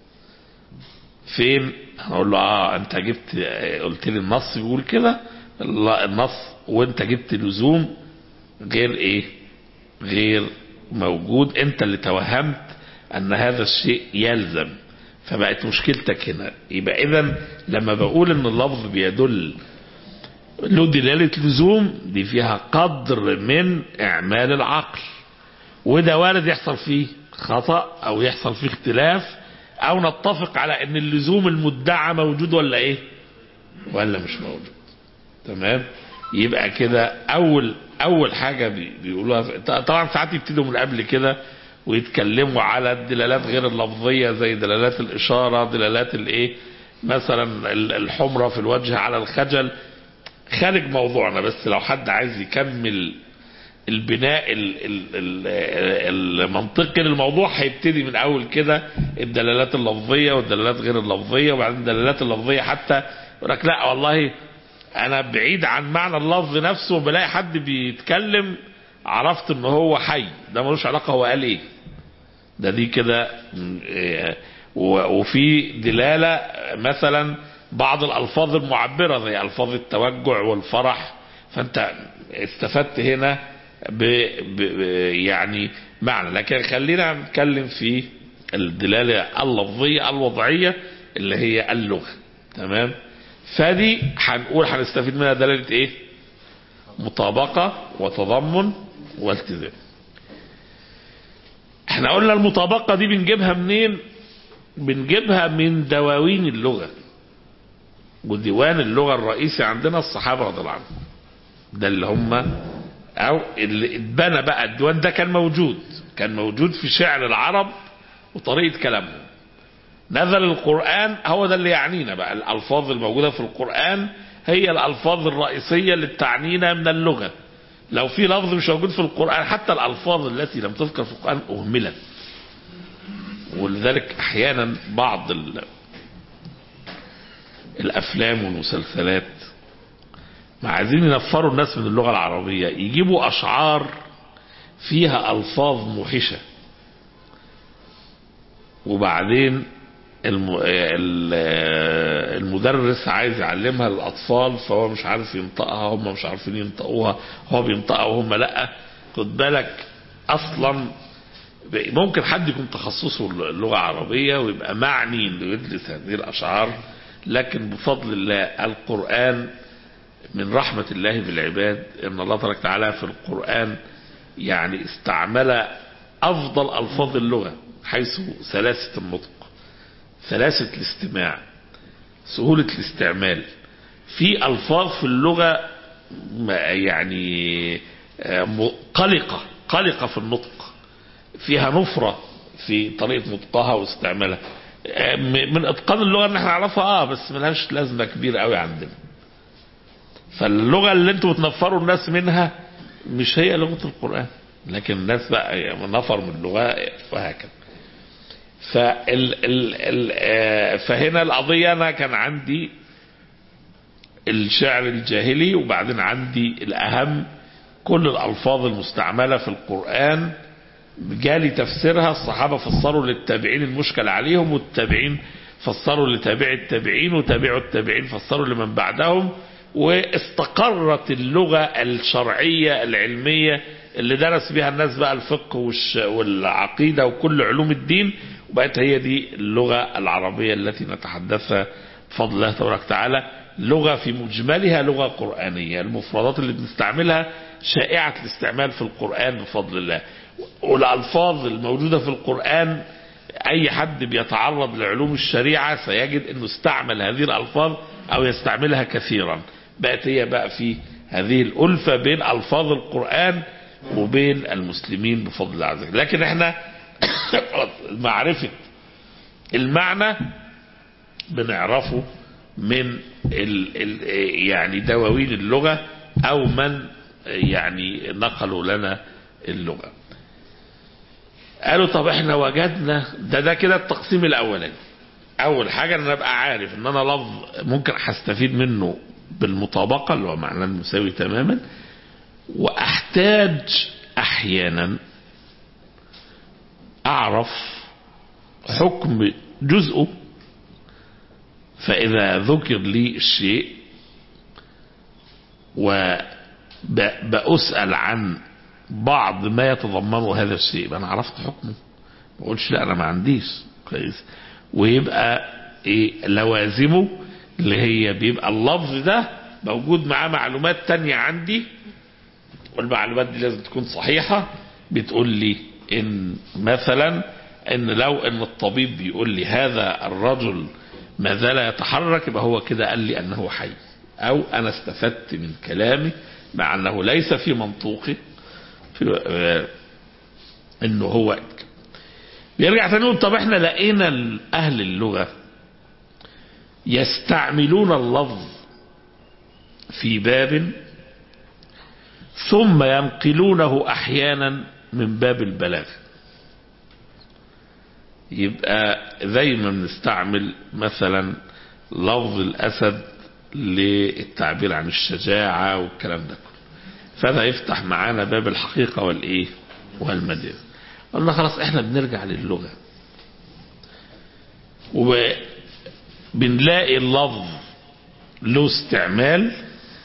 فين هقول له اه انت جبت قلت لي النص بيقول كده النص وانت جبت لزوم غير ايه غير موجود انت اللي توهمت ان هذا الشيء يلزم فبقت مشكلتك هنا يبقى اذا لما بقول ان اللفظ بيدل له دلالة لزوم دي فيها قدر من اعمال العقل وده وارد يحصل فيه خطأ او يحصل فيه اختلاف او نتفق على ان اللزوم المدعى موجود ولا ايه ولا مش موجود تمام يبقى كده اول اول حاجه بي- بيقولوها طبعا ساعات يبتدوا من قبل كده ويتكلموا على الدلالات غير اللفظيه زي دلالات الاشاره دلالات الايه مثلا ال- الحمره في الوجه على الخجل خارج موضوعنا بس لو حد عايز يكمل البناء ال- ال- ال- المنطقي للموضوع هيبتدي من اول كده الدلالات اللفظيه والدلالات غير اللفظيه وبعدين الدلالات اللفظيه حتى يقول لك لا والله انا بعيد عن معنى اللفظ نفسه وبلاقي حد بيتكلم عرفت ان هو حي ده ملوش علاقه هو قال ايه ده دي كده م- إيه، و- وفي دلاله مثلا بعض الالفاظ المعبره زي الفاظ التوجع والفرح فانت استفدت هنا ب ب يعني معنى لكن خلينا نتكلم في الدلاله اللفظيه الوضعيه اللي هي اللغه تمام فدي هنقول هنستفيد منها دلاله ايه مطابقه وتضمن والتزام احنا قلنا المطابقه دي بنجيبها منين بنجيبها من دواوين اللغه وديوان اللغه الرئيسي عندنا الصحابه رضي الله عنهم ده اللي هم او اللي اتبنى بقى الديوان ده كان موجود كان موجود في شعر العرب وطريقه كلامهم نزل القرآن هو ده اللي يعنينا بقى الألفاظ الموجودة في القرآن هي الألفاظ الرئيسية اللي تعنينا من اللغة لو في لفظ مش موجود في القرآن حتى الألفاظ التي لم تذكر في القرآن أهملت ولذلك أحيانا بعض ال- الأفلام والمسلسلات ما عايزين ينفروا الناس من اللغة العربية يجيبوا أشعار فيها ألفاظ موحشة وبعدين الم... ال- المدرس عايز يعلمها للأطفال فهو مش عارف ينطقها هم مش عارفين ينطقوها هو بينطقها وهم لا خد بالك أصلا ممكن حد يكون تخصصه اللغة العربية ويبقى معني انه يدرس هذه الأشعار لكن بفضل الله القرآن من رحمة الله بالعباد ان الله تبارك وتعالى في القرآن يعني استعمل أفضل ألفاظ اللغة حيث سلاسة النطق سلاسة الاستماع سهولة الاستعمال في ألفاظ في اللغة ما- يعني آه، م- قلقة قلقة في النطق فيها نفرة في طريقة نطقها واستعمالها آه، م- من اتقان اللغة ان احنا نعرفها اه بس ملهاش لازمة كبيرة قوي عندنا فاللغة اللي انتوا بتنفروا الناس منها مش هي لغة القرآن لكن الناس بقى يعني نفر من اللغة وهكذا فال ال ال آه، فهنا القضية أنا كان عندي الشعر الجاهلي وبعدين عندي الأهم كل الألفاظ المستعملة في القرآن جالي تفسيرها الصحابة فسروا للتابعين المشكل عليهم والتابعين فسروا لتابع التابعين وتابعوا التابعين فسروا لمن بعدهم واستقرت اللغة الشرعية العلمية اللي درس بها الناس بقى الفقه والش- والعقيدة وكل علوم الدين وبقت هي دي اللغة العربية التي نتحدثها بفضل الله تبارك وتعالى لغة في مجملها لغة قرآنية المفردات اللي بنستعملها شائعة الاستعمال في القرآن بفضل الله والألفاظ الموجودة في القرآن أي حد بيتعرض لعلوم الشريعة سيجد أنه استعمل هذه الألفاظ أو يستعملها كثيرا بقت هي بقى في هذه الألفة بين ألفاظ القرآن وبين المسلمين بفضل الله عز وجل لكن احنا معرفة المعنى بنعرفه من ال ال يعني دواوين اللغة أو من يعني نقلوا لنا اللغة قالوا طب احنا وجدنا ده ده كده التقسيم الاولاني اول حاجه ان انا ابقى عارف ان انا لفظ ممكن هستفيد منه بالمطابقه اللي هو معناه المساوي تماما واحتاج احيانا اعرف حكم جزءه فاذا ذكر لي الشيء وبأسأل عن بعض ما يتضمنه هذا الشيء يبقى انا عرفت حكمه ما اقولش لا انا ما عنديش كويس ويبقى ايه لوازمه اللي هي بيبقى اللفظ ده موجود معاه معلومات تانية عندي والمعلومات دي لازم تكون صحيحة بتقول لي ان مثلا ان لو ان الطبيب بيقول لي هذا الرجل ما زال يتحرك يبقى هو كده قال لي انه حي او انا استفدت من كلامه مع انه ليس في منطوقه في آه، انه هو بيرجع تاني يقول طب احنا لقينا اهل اللغه يستعملون اللفظ في باب ثم ينقلونه احيانا من باب البلاغ يبقى دايما نستعمل مثلا لفظ الاسد للتعبير عن الشجاعه والكلام ده كله فده يفتح معانا باب الحقيقه والايه والمجاز قلنا خلاص احنا بنرجع للغه وبنلاقي اللفظ له استعمال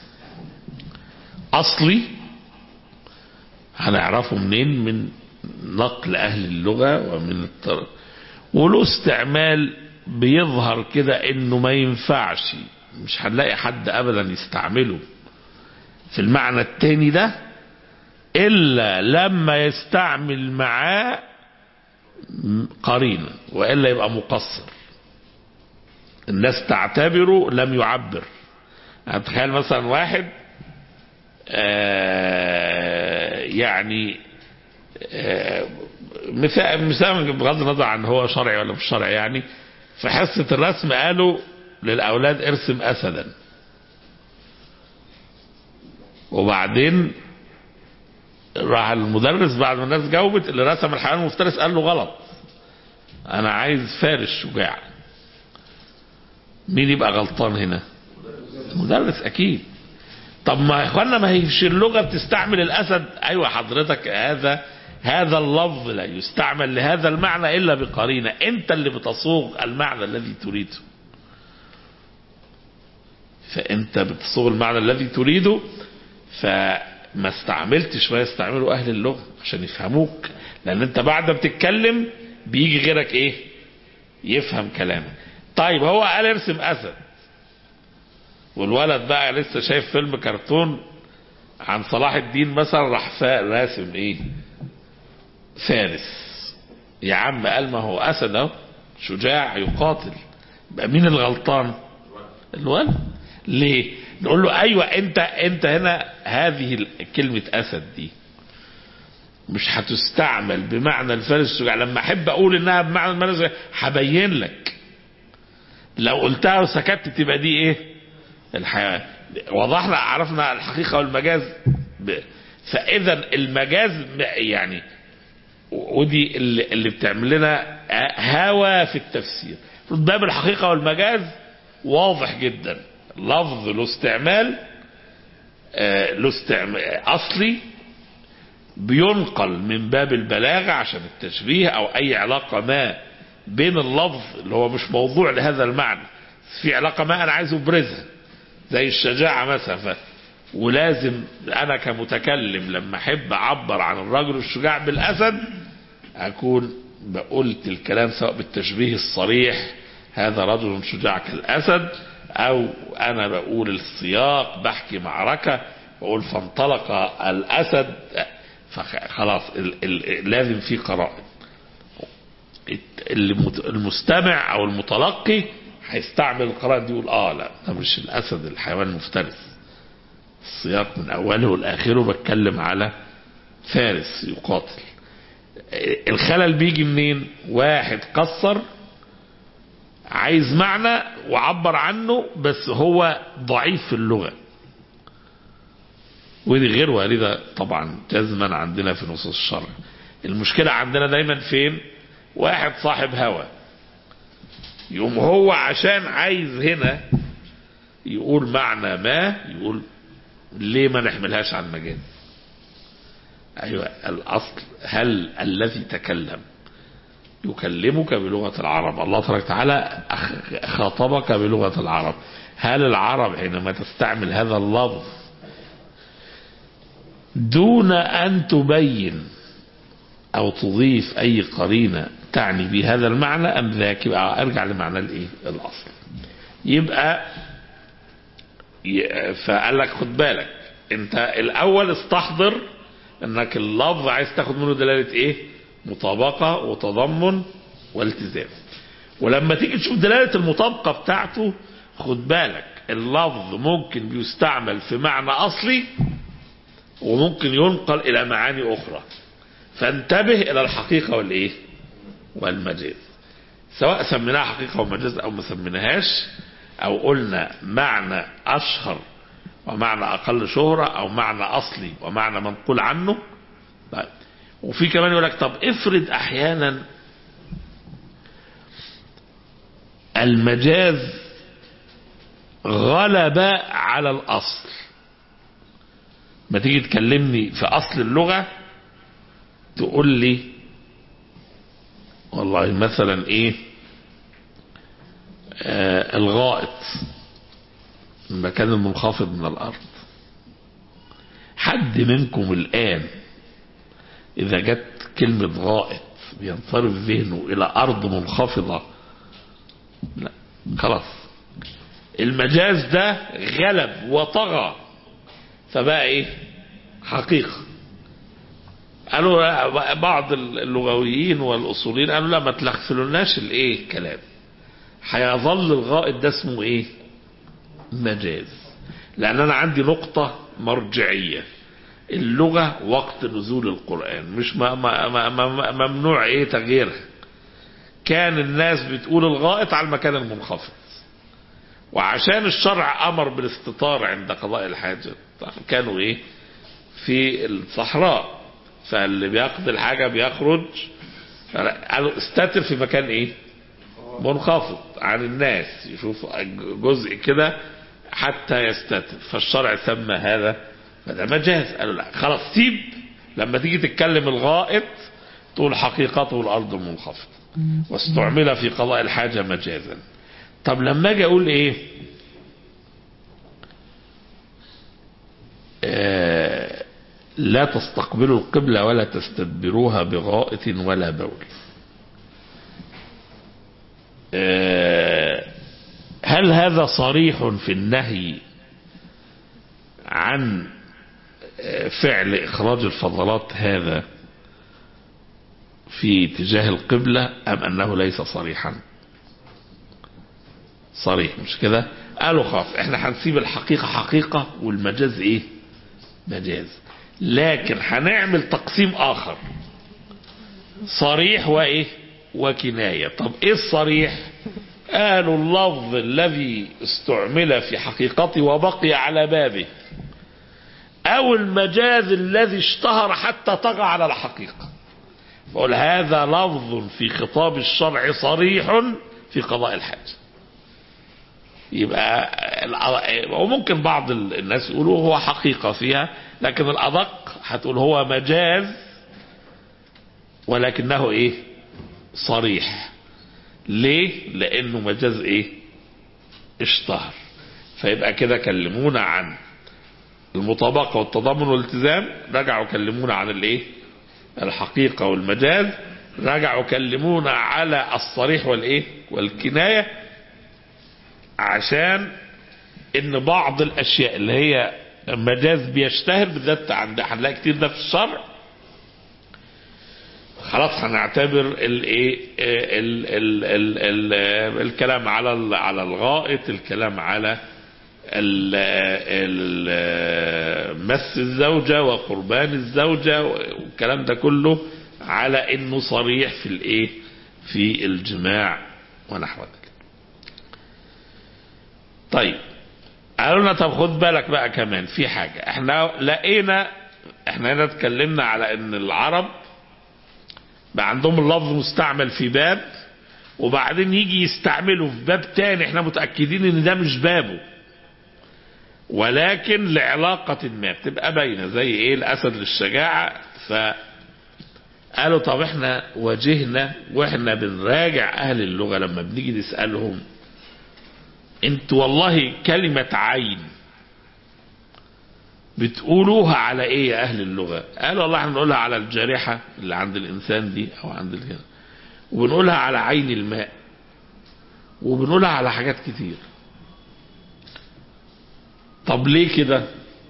اصلي هنعرفه منين من نقل اهل اللغه ومن الطر... وله استعمال بيظهر كده انه ما ينفعش مش هنلاقي حد ابدا يستعمله في المعنى التاني ده الا لما يستعمل معاه قرينه والا يبقى مقصر الناس تعتبره لم يعبر يعني تخيل مثلا واحد آه يعني آه مثال مثال بغض النظر عن هو شرعي ولا مش شرعي يعني في حصة الرسم قالوا للأولاد ارسم أسدا وبعدين راح المدرس بعد ما الناس جاوبت اللي رسم الحيوان المفترس قال له غلط أنا عايز فارس شجاع مين يبقى غلطان هنا المدرس أكيد طب ما يا اخوانا ما هيش اللغه بتستعمل الاسد ايوه حضرتك هذا هذا اللفظ لا يستعمل لهذا المعنى الا بقرينه انت اللي بتصوغ المعنى الذي تريده فانت بتصوغ المعنى الذي تريده فما استعملتش ما يستعمله اهل اللغه عشان يفهموك لان انت بعد ما بتتكلم بيجي غيرك ايه يفهم كلامك طيب هو قال ارسم اسد والولد بقى لسه شايف فيلم كرتون عن صلاح الدين مثلا راح راسم ايه فارس يا عم قال ما هو اسد اهو شجاع يقاتل يبقى مين الغلطان الولد ليه نقول له ايوه انت انت هنا هذه كلمه اسد دي مش هتستعمل بمعنى الفارس الشجاع لما احب اقول انها بمعنى الفارس هبين لك لو قلتها وسكت تبقى دي ايه الحيوان وضحنا عرفنا الحقيقة والمجاز ب... فإذا المجاز يعني ودي اللي, اللي بتعمل لنا هوى في التفسير باب الحقيقة والمجاز واضح جدا لفظ له استعمال آه له استعمال أصلي بينقل من باب البلاغة عشان التشبيه أو أي علاقة ما بين اللفظ اللي هو مش موضوع لهذا المعنى في علاقة ما أنا عايز أبرزها زي الشجاعة مثلا ف... ولازم أنا كمتكلم لما أحب أعبر عن الرجل الشجاع بالأسد أكون قلت الكلام سواء بالتشبيه الصريح هذا رجل شجاع كالأسد أو أنا بقول السياق بحكي معركة بقول فانطلق الأسد فخلاص ال... ال... لازم في قرائن المستمع أو المتلقي هيستعمل القرائن دي يقول اه لا ده مش الاسد الحيوان المفترس السياق من اوله لاخره بتكلم على فارس يقاتل الخلل بيجي منين واحد قصر عايز معنى وعبر عنه بس هو ضعيف في اللغة ودي غير واردة طبعا جزما عندنا في نصوص الشرع المشكلة عندنا دايما فين واحد صاحب هوى يقوم هو عشان عايز هنا يقول معنى ما يقول ليه ما نحملهاش على المجاز ايوه الاصل هل الذي تكلم يكلمك بلغة العرب الله تبارك وتعالى خاطبك بلغة العرب هل العرب حينما تستعمل هذا اللفظ دون أن تبين أو تضيف أي قرينة تعني بهذا المعنى أم ذاك يبقى أرجع لمعنى الإيه الأصل يبقى فقال لك خد بالك أنت الأول استحضر أنك اللفظ عايز تاخد منه دلالة إيه مطابقة وتضمن والتزام ولما تيجي تشوف دلالة المطابقة بتاعته خد بالك اللفظ ممكن بيستعمل في معنى أصلي وممكن ينقل إلى معاني أخرى فانتبه إلى الحقيقة والإيه والمجاز سواء سميناها حقيقة ومجاز أو ما سميناهاش أو قلنا معنى أشهر ومعنى أقل شهرة أو معنى أصلي ومعنى منقول عنه طيب وفي كمان يقول لك طب افرض أحيانا المجاز غلب على الأصل ما تيجي تكلمني في أصل اللغة تقول لي والله مثلا ايه آه الغائط المكان المنخفض من الارض حد منكم الان اذا جت كلمة غائط بينصرف ذهنه الى ارض منخفضة لا خلاص المجاز ده غلب وطغى فبقى ايه حقيقة قالوا بعض اللغويين والاصوليين قالوا لا ما تلخفلوناش الايه الكلام هيظل الغائط ده اسمه ايه مجاز لان انا عندي نقطة مرجعية اللغة وقت نزول القرآن مش ما ما ما ما ممنوع ايه تغييرها كان الناس بتقول الغائط على المكان المنخفض وعشان الشرع امر بالاستطار عند قضاء الحاجة كانوا ايه في الصحراء فاللي بيقضي الحاجة بيخرج قالوا استتر في مكان ايه منخفض عن الناس يشوف جزء كده حتى يستتر فالشرع سمى هذا فده مجاز قالوا لا خلاص سيب لما تيجي تتكلم الغائط تقول حقيقته الارض المنخفض واستعمل في قضاء الحاجة مجازا طب لما اجي اقول ايه آه لا تستقبلوا القبلة ولا تستدبروها بغائط ولا بول هل هذا صريح في النهي عن فعل إخراج الفضلات هذا في اتجاه القبلة أم أنه ليس صريحا صريح مش كده قالوا خلاص احنا هنسيب الحقيقة حقيقة والمجاز ايه مجاز لكن هنعمل تقسيم اخر صريح وايه وكناية طب ايه الصريح قالوا اللفظ الذي استعمل في حقيقته وبقي على بابه او المجاز الذي اشتهر حتى طغى على الحقيقة بقول هذا لفظ في خطاب الشرع صريح في قضاء الحاجة يبقى وممكن بعض الناس يقولوا هو حقيقة فيها لكن الأدق هتقول هو مجاز ولكنه ايه صريح ليه لانه مجاز ايه اشتهر فيبقى كده كلمونا عن المطابقة والتضامن والالتزام رجعوا كلمونا عن الايه الحقيقة والمجاز رجعوا كلمونا على الصريح والايه والكناية عشان ان بعض الاشياء اللي هي مجاز بيشتهر بالذات عند هنلاقي كتير ده في الشرع خلاص هنعتبر الايه ال ال ال ال الكلام على على الغائط الكلام على مس الزوجة وقربان الزوجة والكلام ده كله على انه صريح في الايه في الجماع ونحو ذلك طيب قالوا لنا طب خد بالك بقى كمان في حاجة احنا لقينا احنا هنا اتكلمنا على ان العرب بقى عندهم اللفظ مستعمل في باب وبعدين يجي يستعمله في باب تاني احنا متأكدين ان ده مش بابه ولكن لعلاقة ما بتبقى باينة زي ايه الاسد للشجاعة ف قالوا طب احنا واجهنا واحنا بنراجع اهل اللغة لما بنيجي نسألهم انت والله كلمة عين بتقولوها على ايه يا اهل اللغة قالوا والله احنا بنقولها على الجارحة اللي عند الانسان دي او عند الجنة وبنقولها على عين الماء وبنقولها على حاجات كتير طب ليه كده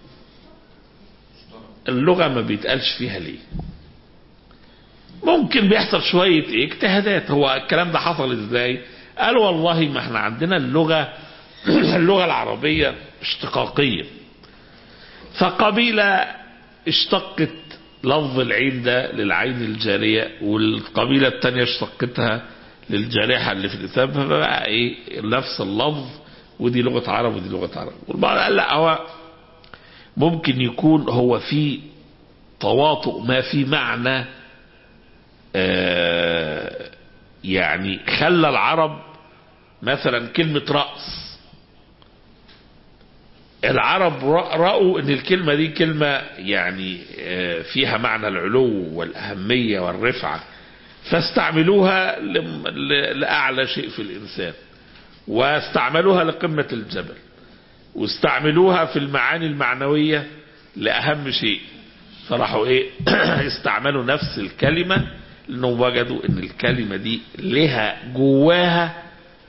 اللغة ما بيتقالش فيها ليه ممكن بيحصل شوية ايه اجتهادات هو الكلام ده حصل ازاي قالوا والله ما احنا عندنا اللغة اللغة العربية اشتقاقية فقبيلة اشتقت لفظ العين ده للعين الجارية والقبيلة التانية اشتقتها للجارحة اللي في الإسلام فبقى ايه نفس اللفظ ودي لغة عرب ودي لغة عرب والبعض قال لا هو ممكن يكون هو في تواطؤ ما في معنى آه يعني خلى العرب مثلا كلمة رأس العرب رأوا ان الكلمة دي كلمة يعني آه فيها معنى العلو والأهمية والرفعة فاستعملوها لأعلى شيء في الإنسان واستعملوها لقمة الجبل واستعملوها في المعاني المعنوية لأهم شيء فراحوا ايه استعملوا نفس الكلمة لانهم وجدوا ان الكلمة دي لها جواها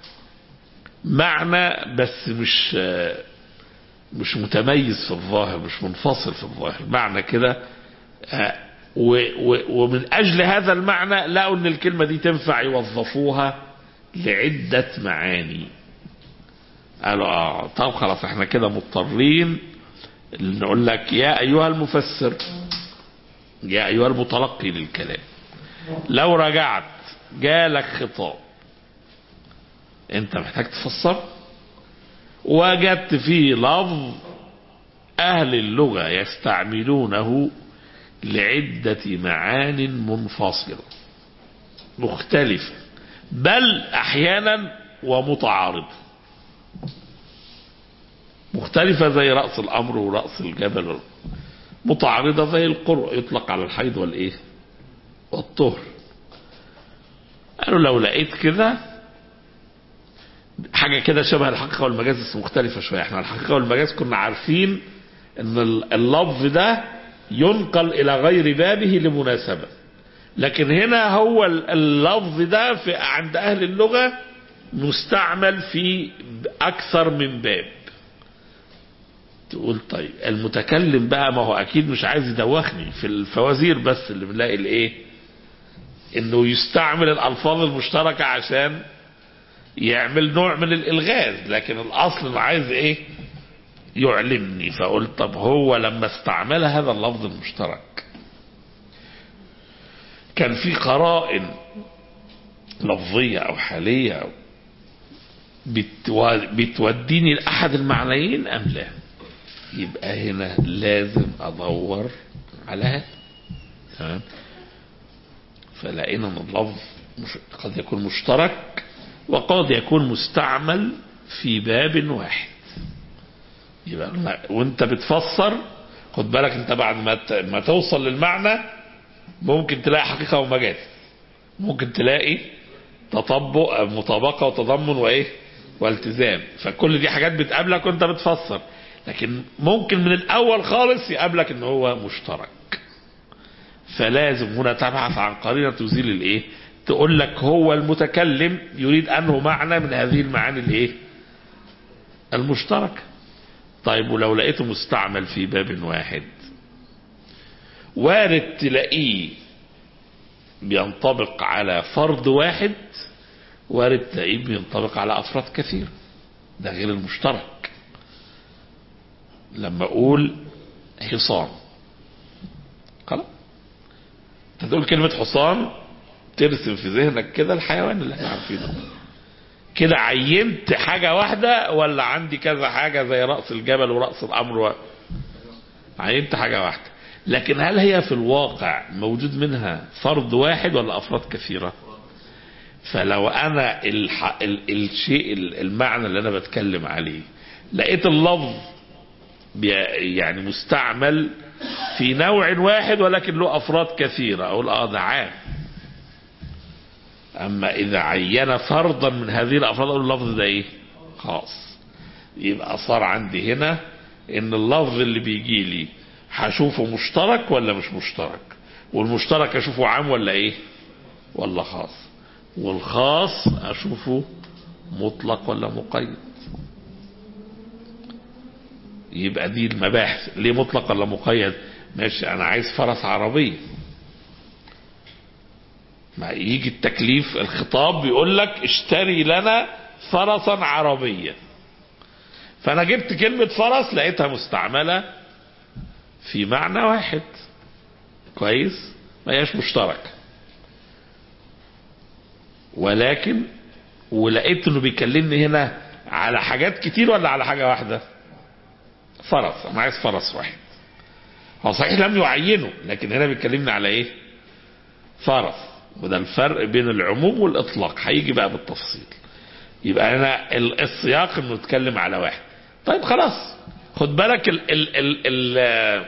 معنى بس مش مش متميز في الظاهر مش منفصل في الظاهر معنى كده ومن اجل هذا المعنى لقوا ان الكلمة دي تنفع يوظفوها لعدة معاني قالوا اه طب خلاص احنا كده مضطرين نقول لك يا ايها المفسر يا ايها المتلقي للكلام لو رجعت جالك خطاب انت محتاج تفسر وجدت فيه لفظ اهل اللغة يستعملونه لعدة معان منفصلة مختلفة بل احيانا ومتعارضة مختلفة زي رأس الأمر ورأس الجبل متعارضة زي القرء يطلق على الحيض والإيه والطهر قالوا لو لقيت كده حاجة كده شبه الحقيقة والمجاز بس مختلفة شوية احنا الحقيقة والمجاز كنا عارفين ان اللفظ ده ينقل الى غير بابه لمناسبة لكن هنا هو اللفظ ده في عند اهل اللغة مستعمل في اكثر من باب تقول طيب المتكلم بقى ما هو اكيد مش عايز يدوخني في الفوازير بس اللي بنلاقي الايه انه يستعمل الالفاظ المشتركة عشان يعمل نوع من الالغاز لكن الاصل انه عايز ايه يعلمني فقلت طب هو لما استعمل هذا اللفظ المشترك كان في قرائن لفظية او حالية أو بتوديني لأحد المعنيين أم لا يبقى هنا لازم أدور على هذا تمام فلقينا ان اللفظ قد يكون مشترك وقد يكون مستعمل في باب واحد يبقى وانت بتفسر خد بالك انت بعد ما ما توصل للمعنى ممكن تلاقي حقيقة ومجاز ممكن تلاقي تطبق مطابقة وتضمن وايه والتزام فكل دي حاجات بتقابلك وانت بتفسر لكن ممكن من الاول خالص يقابلك ان هو مشترك فلازم هنا تبحث عن قرينة تزيل الايه تقول لك هو المتكلم يريد انه معنى من هذه المعاني الايه المشتركة طيب ولو لقيته مستعمل في باب واحد وارد تلاقيه بينطبق على فرد واحد وارد تلاقيه بينطبق على افراد كثير ده غير المشترك لما اقول حصان خلاص تقول كلمة حصان ترسم في ذهنك كده الحيوان اللي احنا عارفينه كده عينت حاجة واحدة ولا عندي كذا حاجة زي رأس الجبل ورأس الأمر و... عينت حاجة واحدة لكن هل هي في الواقع موجود منها فرد واحد ولا أفراد كثيرة فلو أنا الح... ال... الشيء المعنى اللي أنا بتكلم عليه لقيت اللفظ بي... يعني مستعمل في نوع واحد ولكن له أفراد كثيرة أقول آه ده عام أما إذا عين فردا من هذه الأفراد أقول اللفظ ده إيه خاص يبقى صار عندي هنا إن اللفظ اللي بيجي لي هشوفه مشترك ولا مش مشترك والمشترك أشوفه عام ولا إيه ولا خاص والخاص أشوفه مطلق ولا مقيد يبقى دي المباحث ليه مطلق ولا مقيد ماشي انا عايز فرس عربية ما يجي التكليف الخطاب بيقول لك اشتري لنا فرسا عربيا فانا جبت كلمة فرس لقيتها مستعملة في معنى واحد كويس ما هياش مشترك ولكن ولقيت انه بيكلمني هنا على حاجات كتير ولا على حاجة واحدة فرس انا عايز فرس واحد هو صحيح لم يعينه لكن هنا بيكلمني على ايه فرس وده الفرق بين العموم والاطلاق هيجي بقى بالتفصيل يبقى هنا ال- السياق انه يتكلم على واحد طيب خلاص خد بالك ال ال ال ال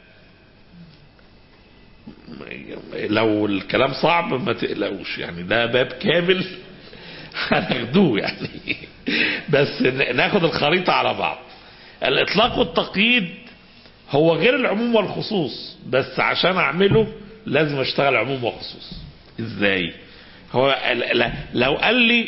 لو الكلام صعب ما تقلقوش يعني ده باب كامل هناخدوه يعني بس ن- ناخد الخريطة على بعض الاطلاق والتقييد هو غير العموم والخصوص بس عشان اعمله لازم اشتغل عموم وخصوص ازاي هو ال- ل- لو قال لي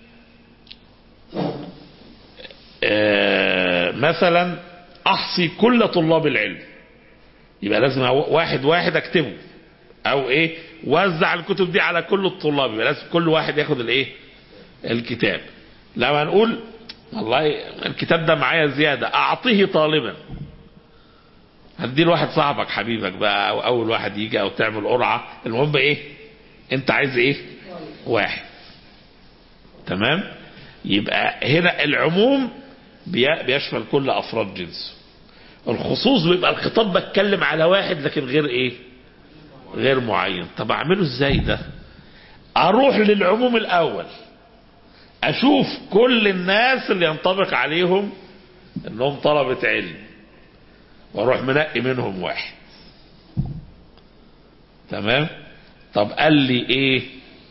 آه، مثلا احصي كل طلاب العلم يبقى لازم واحد واحد اكتبه او ايه وزع الكتب دي على كل الطلاب يبقى لازم كل واحد ياخد الايه الكتاب لما نقول والله الكتاب ده معايا زيادة اعطيه طالبا هديه لواحد صاحبك حبيبك بقى او اول واحد يجي او تعمل قرعة المهم ايه انت عايز ايه واحد تمام يبقى هنا العموم بي- بيشمل كل افراد جنسه الخصوص بيبقى الخطاب بتكلم على واحد لكن غير ايه غير معين طب اعمله ازاي ده اروح للعموم الاول اشوف كل الناس اللي ينطبق عليهم انهم طلبة علم واروح منقي منهم واحد تمام طب قال لي ايه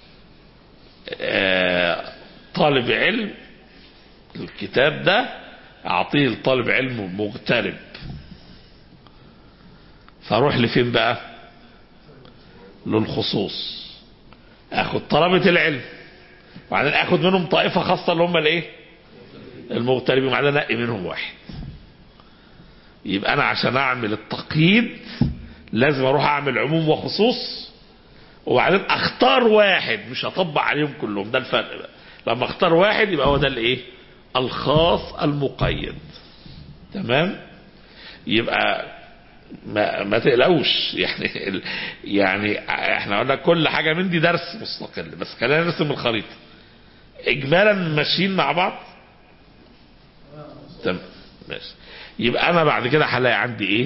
آه طالب علم الكتاب ده اعطيه لطالب علم مغترب فاروح لفين بقى للخصوص اخد طلبة العلم وبعدين اخد منهم طائفة خاصة اللي هم الايه المغتربين وبعدين انقي منهم واحد يبقى انا عشان اعمل التقييد لازم اروح اعمل عموم وخصوص وبعدين اختار واحد مش هطبق عليهم كلهم ده الفرق بقى لما اختار واحد يبقى هو ده الايه الخاص المقيد تمام يبقى ما, ما تقلقوش يعني ال- يعني احنا قلنا كل حاجه من دي درس مستقل بس خلينا نرسم الخريطه اجمالا ماشيين مع بعض تمام ماشي يبقى انا بعد كده هلاقي عندي ايه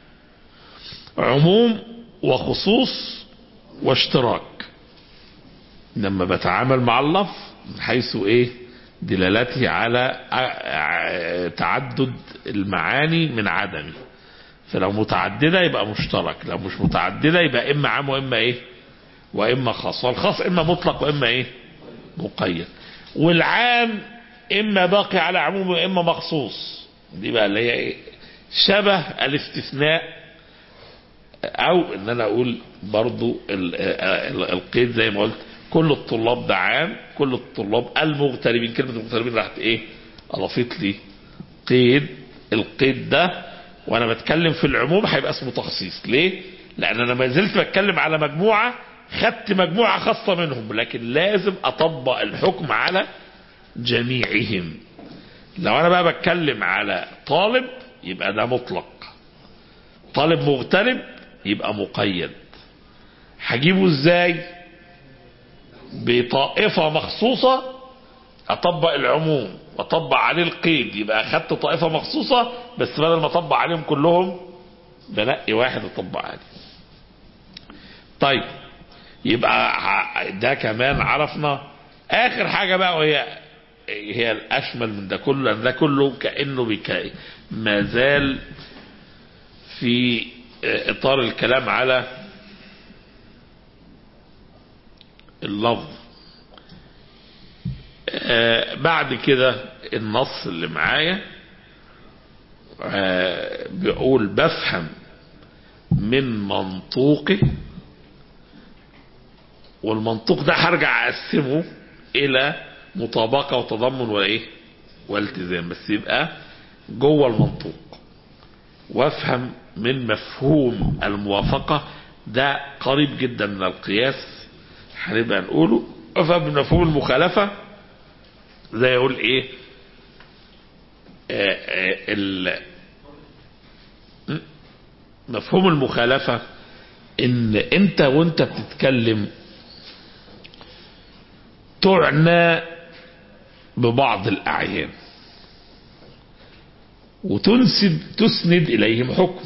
عموم وخصوص واشتراك لما بتعامل مع اللفظ من حيث ايه دلالته على ع- ع- تعدد المعاني من عدمه فلو متعددة يبقى مشترك لو مش متعددة يبقى اما عام واما ايه واما خاص والخاص اما مطلق واما ايه مقيد والعام اما باقي على عموم واما مخصوص دي بقى اللي هي ايه شبه الاستثناء او ان انا اقول برضو ال- ال- القيد زي ما قلت كل الطلاب ده عام كل الطلاب المغتربين كلمة المغتربين راحت ايه اضافت لي قيد القيد ده وانا بتكلم في العموم هيبقى اسمه تخصيص ليه لان انا ما زلت بتكلم على مجموعة خدت مجموعة خاصة منهم لكن لازم اطبق الحكم على جميعهم لو انا بقى بتكلم على طالب يبقى ده مطلق طالب مغترب يبقى مقيد هجيبه ازاي بطائفة مخصوصة اطبق العموم واطبق عليه القيد يبقى اخدت طائفة مخصوصة بس بدل ما اطبق عليهم كلهم بنقي واحد اطبق عليه طيب يبقى ع- ده كمان عرفنا اخر حاجة بقى وهي هي الاشمل من ده كله لان ده كله كانه بك ما زال في اطار الكلام على اللفظ آه، بعد كده النص اللي معايا آه، بيقول بفهم من منطوقه والمنطوق ده هرجع اقسمه الى مطابقه وتضمن وايه والتزام بس يبقى جوه المنطوق وافهم من مفهوم الموافقه ده قريب جدا من القياس هنبقى نقوله افهم من مفهوم المخالفه زي يقول ايه آه، آه، ال- م- مفهوم المخالفة ان انت وانت بتتكلم تعنى ببعض الاعيان وتنسب تسند اليهم حكم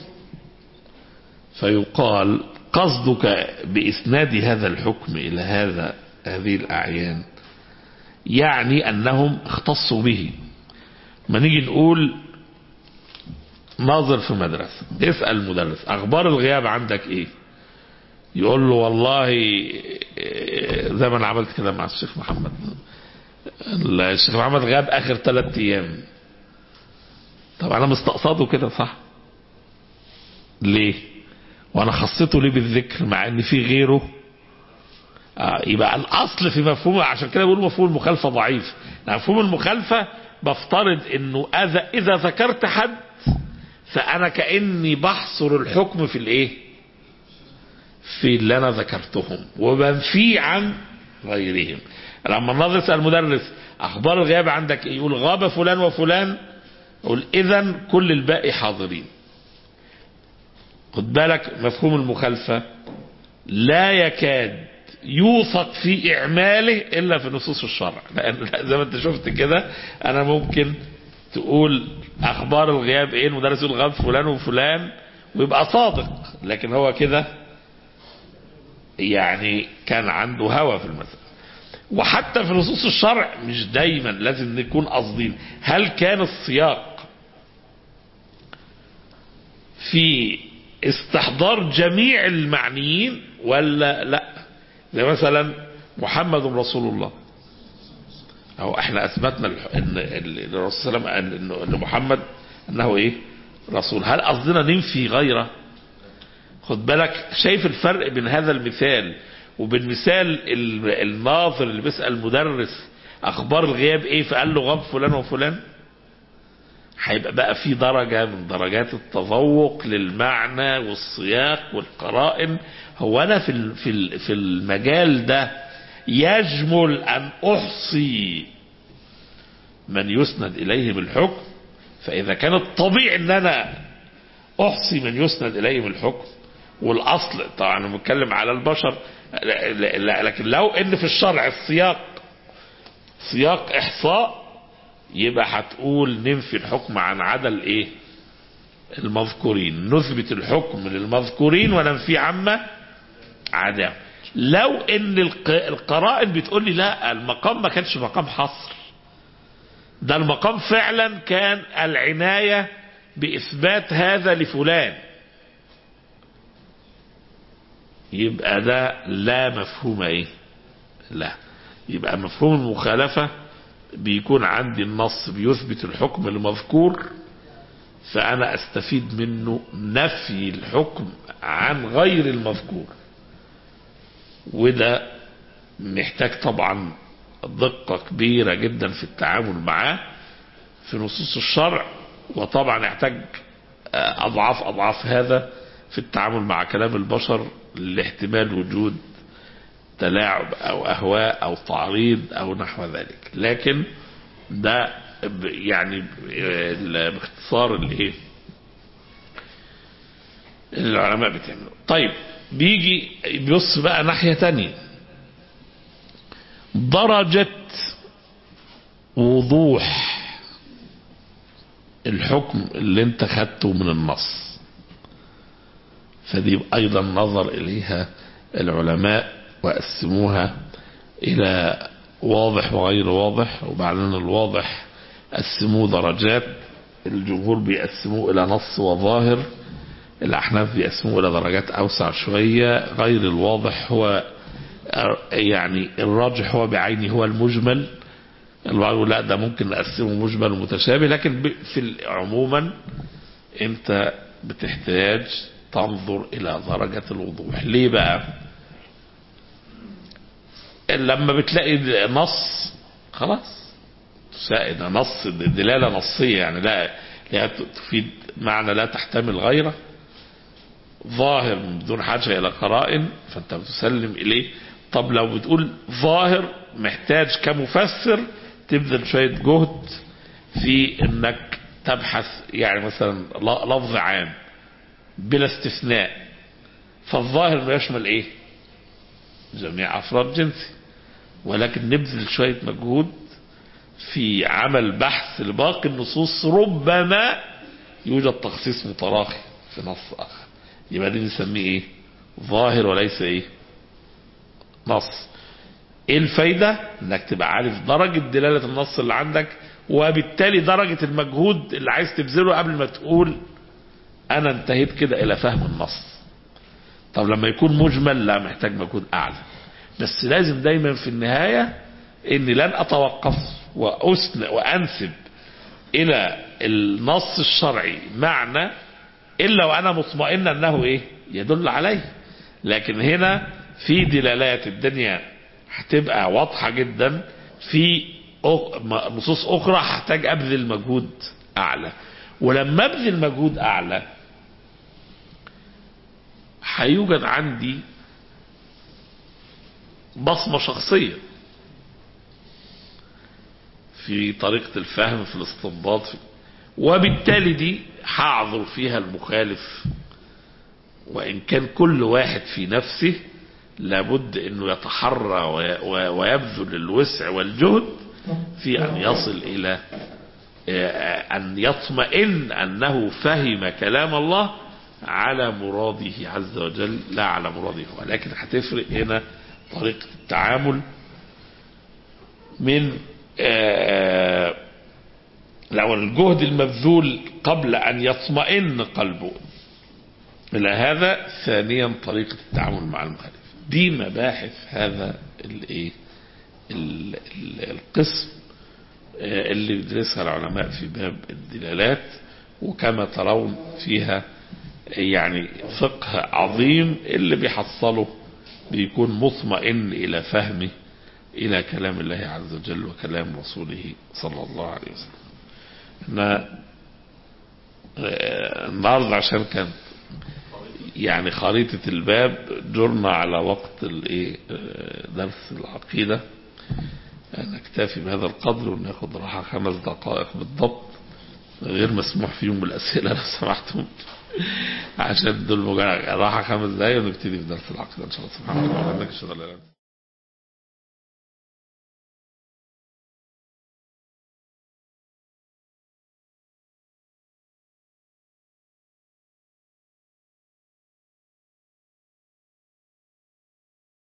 فيقال قصدك باسناد هذا الحكم الى هذا هذه الاعيان يعني انهم اختصوا به ما نيجي نقول ناظر في مدرسة اسأل المدرس اخبار الغياب عندك ايه يقول له والله إيه، زي ما انا عملت كده مع الشيخ محمد الشيخ محمد غاب اخر ثلاث ايام طب انا مستقصده كده صح ليه وانا خصيته ليه بالذكر مع ان في غيره آه يبقى الاصل في مفهوم عشان كده بقول مفهوم المخالفه ضعيف مفهوم المخالفه بفترض انه اذا اذا ذكرت حد فانا كاني بحصر الحكم في الايه في اللي انا ذكرتهم وبنفي عن غيرهم لما الناظر يسال المدرس اخبار الغياب عندك ايه يقول غاب فلان وفلان يقول اذا كل الباقي حاضرين خد بالك مفهوم المخالفه لا يكاد يوثق في إعماله إلا في نصوص الشرع لأن زي ما أنت شفت كده أنا ممكن تقول أخبار الغياب إيه المدرس يقول غاب فلان وفلان ويبقى صادق لكن هو كده يعني كان عنده هوى في المسألة وحتى في نصوص الشرع مش دايما لازم نكون قاصدين هل كان السياق في استحضار جميع المعنيين ولا لا زي مثلا محمد رسول الله او احنا اثبتنا الح- ان ال- الرسول صلى الله عليه وسلم قال ان إن محمد انه ايه رسول هل قصدنا ننفي غيره خد بالك شايف الفرق بين هذا المثال وبين مثال ال- الناظر اللي بيسأل المدرس اخبار الغياب ايه فقال له غاب فلان وفلان هيبقى بقى في درجة من درجات التذوق للمعنى والسياق والقرائن هو أنا في ال- في ال- في المجال ده يجمل أن أحصي من يسند إليه بالحكم فإذا كان الطبيعي أن أنا أحصي من يسند إليه بالحكم والأصل طبعا أنا بتكلم على البشر لا- لا- لا- لكن لو أن في الشرع السياق سياق إحصاء يبقى هتقول ننفي الحكم عن عدل ايه المذكورين نثبت الحكم للمذكورين وننفي عما عداهم لو ان الق- القرائن بتقول لي لا المقام ما كانش مقام حصر ده المقام فعلا كان العناية بإثبات هذا لفلان يبقى ده لا مفهوم ايه لا يبقى مفهوم المخالفة بيكون عندي النص بيثبت الحكم المذكور فأنا أستفيد منه نفي الحكم عن غير المذكور وده محتاج طبعا دقة كبيرة جدا في التعامل معاه في نصوص الشرع وطبعا يحتاج أضعاف أضعاف هذا في التعامل مع كلام البشر لاحتمال وجود تلاعب او اهواء او تعريض او نحو ذلك لكن ده ب- يعني ب- ال- باختصار الايه العلماء بتعملوا طيب بيجي بيبص بقى ناحية تانية درجة وضوح الحكم اللي انت خدته من النص فدي ايضا نظر اليها العلماء وقسموها الى واضح وغير واضح وبعدين الواضح قسموه درجات الجمهور بيقسموه الى نص وظاهر الاحناف بيقسموه الى درجات اوسع شوية غير الواضح هو يعني الراجح هو بعينه هو المجمل البعض يقول لا ده ممكن نقسمه مجمل ومتشابه لكن ب- في ال- عموما انت بتحتاج تنظر الى درجة الوضوح ليه بقى لما بتلاقي نص خلاص سائد نص دلالة نصية يعني لا لا تفيد معنى لا تحتمل غيره ظاهر من بدون حاجة إلى قرائن فأنت بتسلم إليه طب لو بتقول ظاهر محتاج كمفسر تبذل شوية جهد في انك تبحث يعني مثلا ل- لفظ عام بلا استثناء فالظاهر انه يشمل ايه جميع افراد جنسي ولكن نبذل شوية مجهود في عمل بحث لباقي النصوص ربما يوجد تخصيص متراخي في نص اخر يبقى دي نسميه ايه ظاهر وليس ايه نص ايه الفايدة انك تبقى عارف درجة دلالة النص اللي عندك وبالتالي درجة المجهود اللي عايز تبذله قبل ما تقول انا انتهيت كده الى فهم النص طب لما يكون مجمل لا محتاج مجهود اعلى بس لازم دايما في النهاية اني لن اتوقف وأسن وانسب الى النص الشرعي معنى الا وانا مطمئن انه ايه يدل عليه لكن هنا في دلالات الدنيا هتبقى واضحة جدا في أخ- م- نصوص اخرى هحتاج ابذل مجهود اعلى ولما ابذل مجهود اعلى هيوجد عندي بصمة شخصية في طريقة الفهم في الاستنباط في وبالتالي دي هعذر فيها المخالف وإن كان كل واحد في نفسه لابد أنه يتحرى وي- وي- ويبذل الوسع والجهد في أن يصل إلى آه، أن يطمئن أنه فهم كلام الله على مراده عز وجل لا على مراده هو لكن هتفرق هنا طريقة التعامل من آه، لو الجهد المبذول قبل أن يطمئن قلبه إلى هذا ثانيا طريقة التعامل مع المخالف دي مباحث هذا الايه ال- ال- القسم آه، اللي بيدرسها العلماء في باب الدلالات وكما ترون فيها يعني فقه عظيم اللي بيحصله بيكون مطمئن إلى فهمه إلى كلام الله عز وجل وكلام رسوله صلى الله عليه وسلم احنا آه، النهارده عشان كان يعني خريطة الباب جرنا على وقت الايه آه، درس العقيدة نكتفي بهذا القدر وناخد راحة خمس دقائق بالضبط غير مسموح فيهم بالأسئلة لو سمحتم عشان دول مجرد راحة خمس دقايق ونبتدي في درس العقيدة إن شاء الله سبحانه وتعالى أشهد أن لا إله إلا الله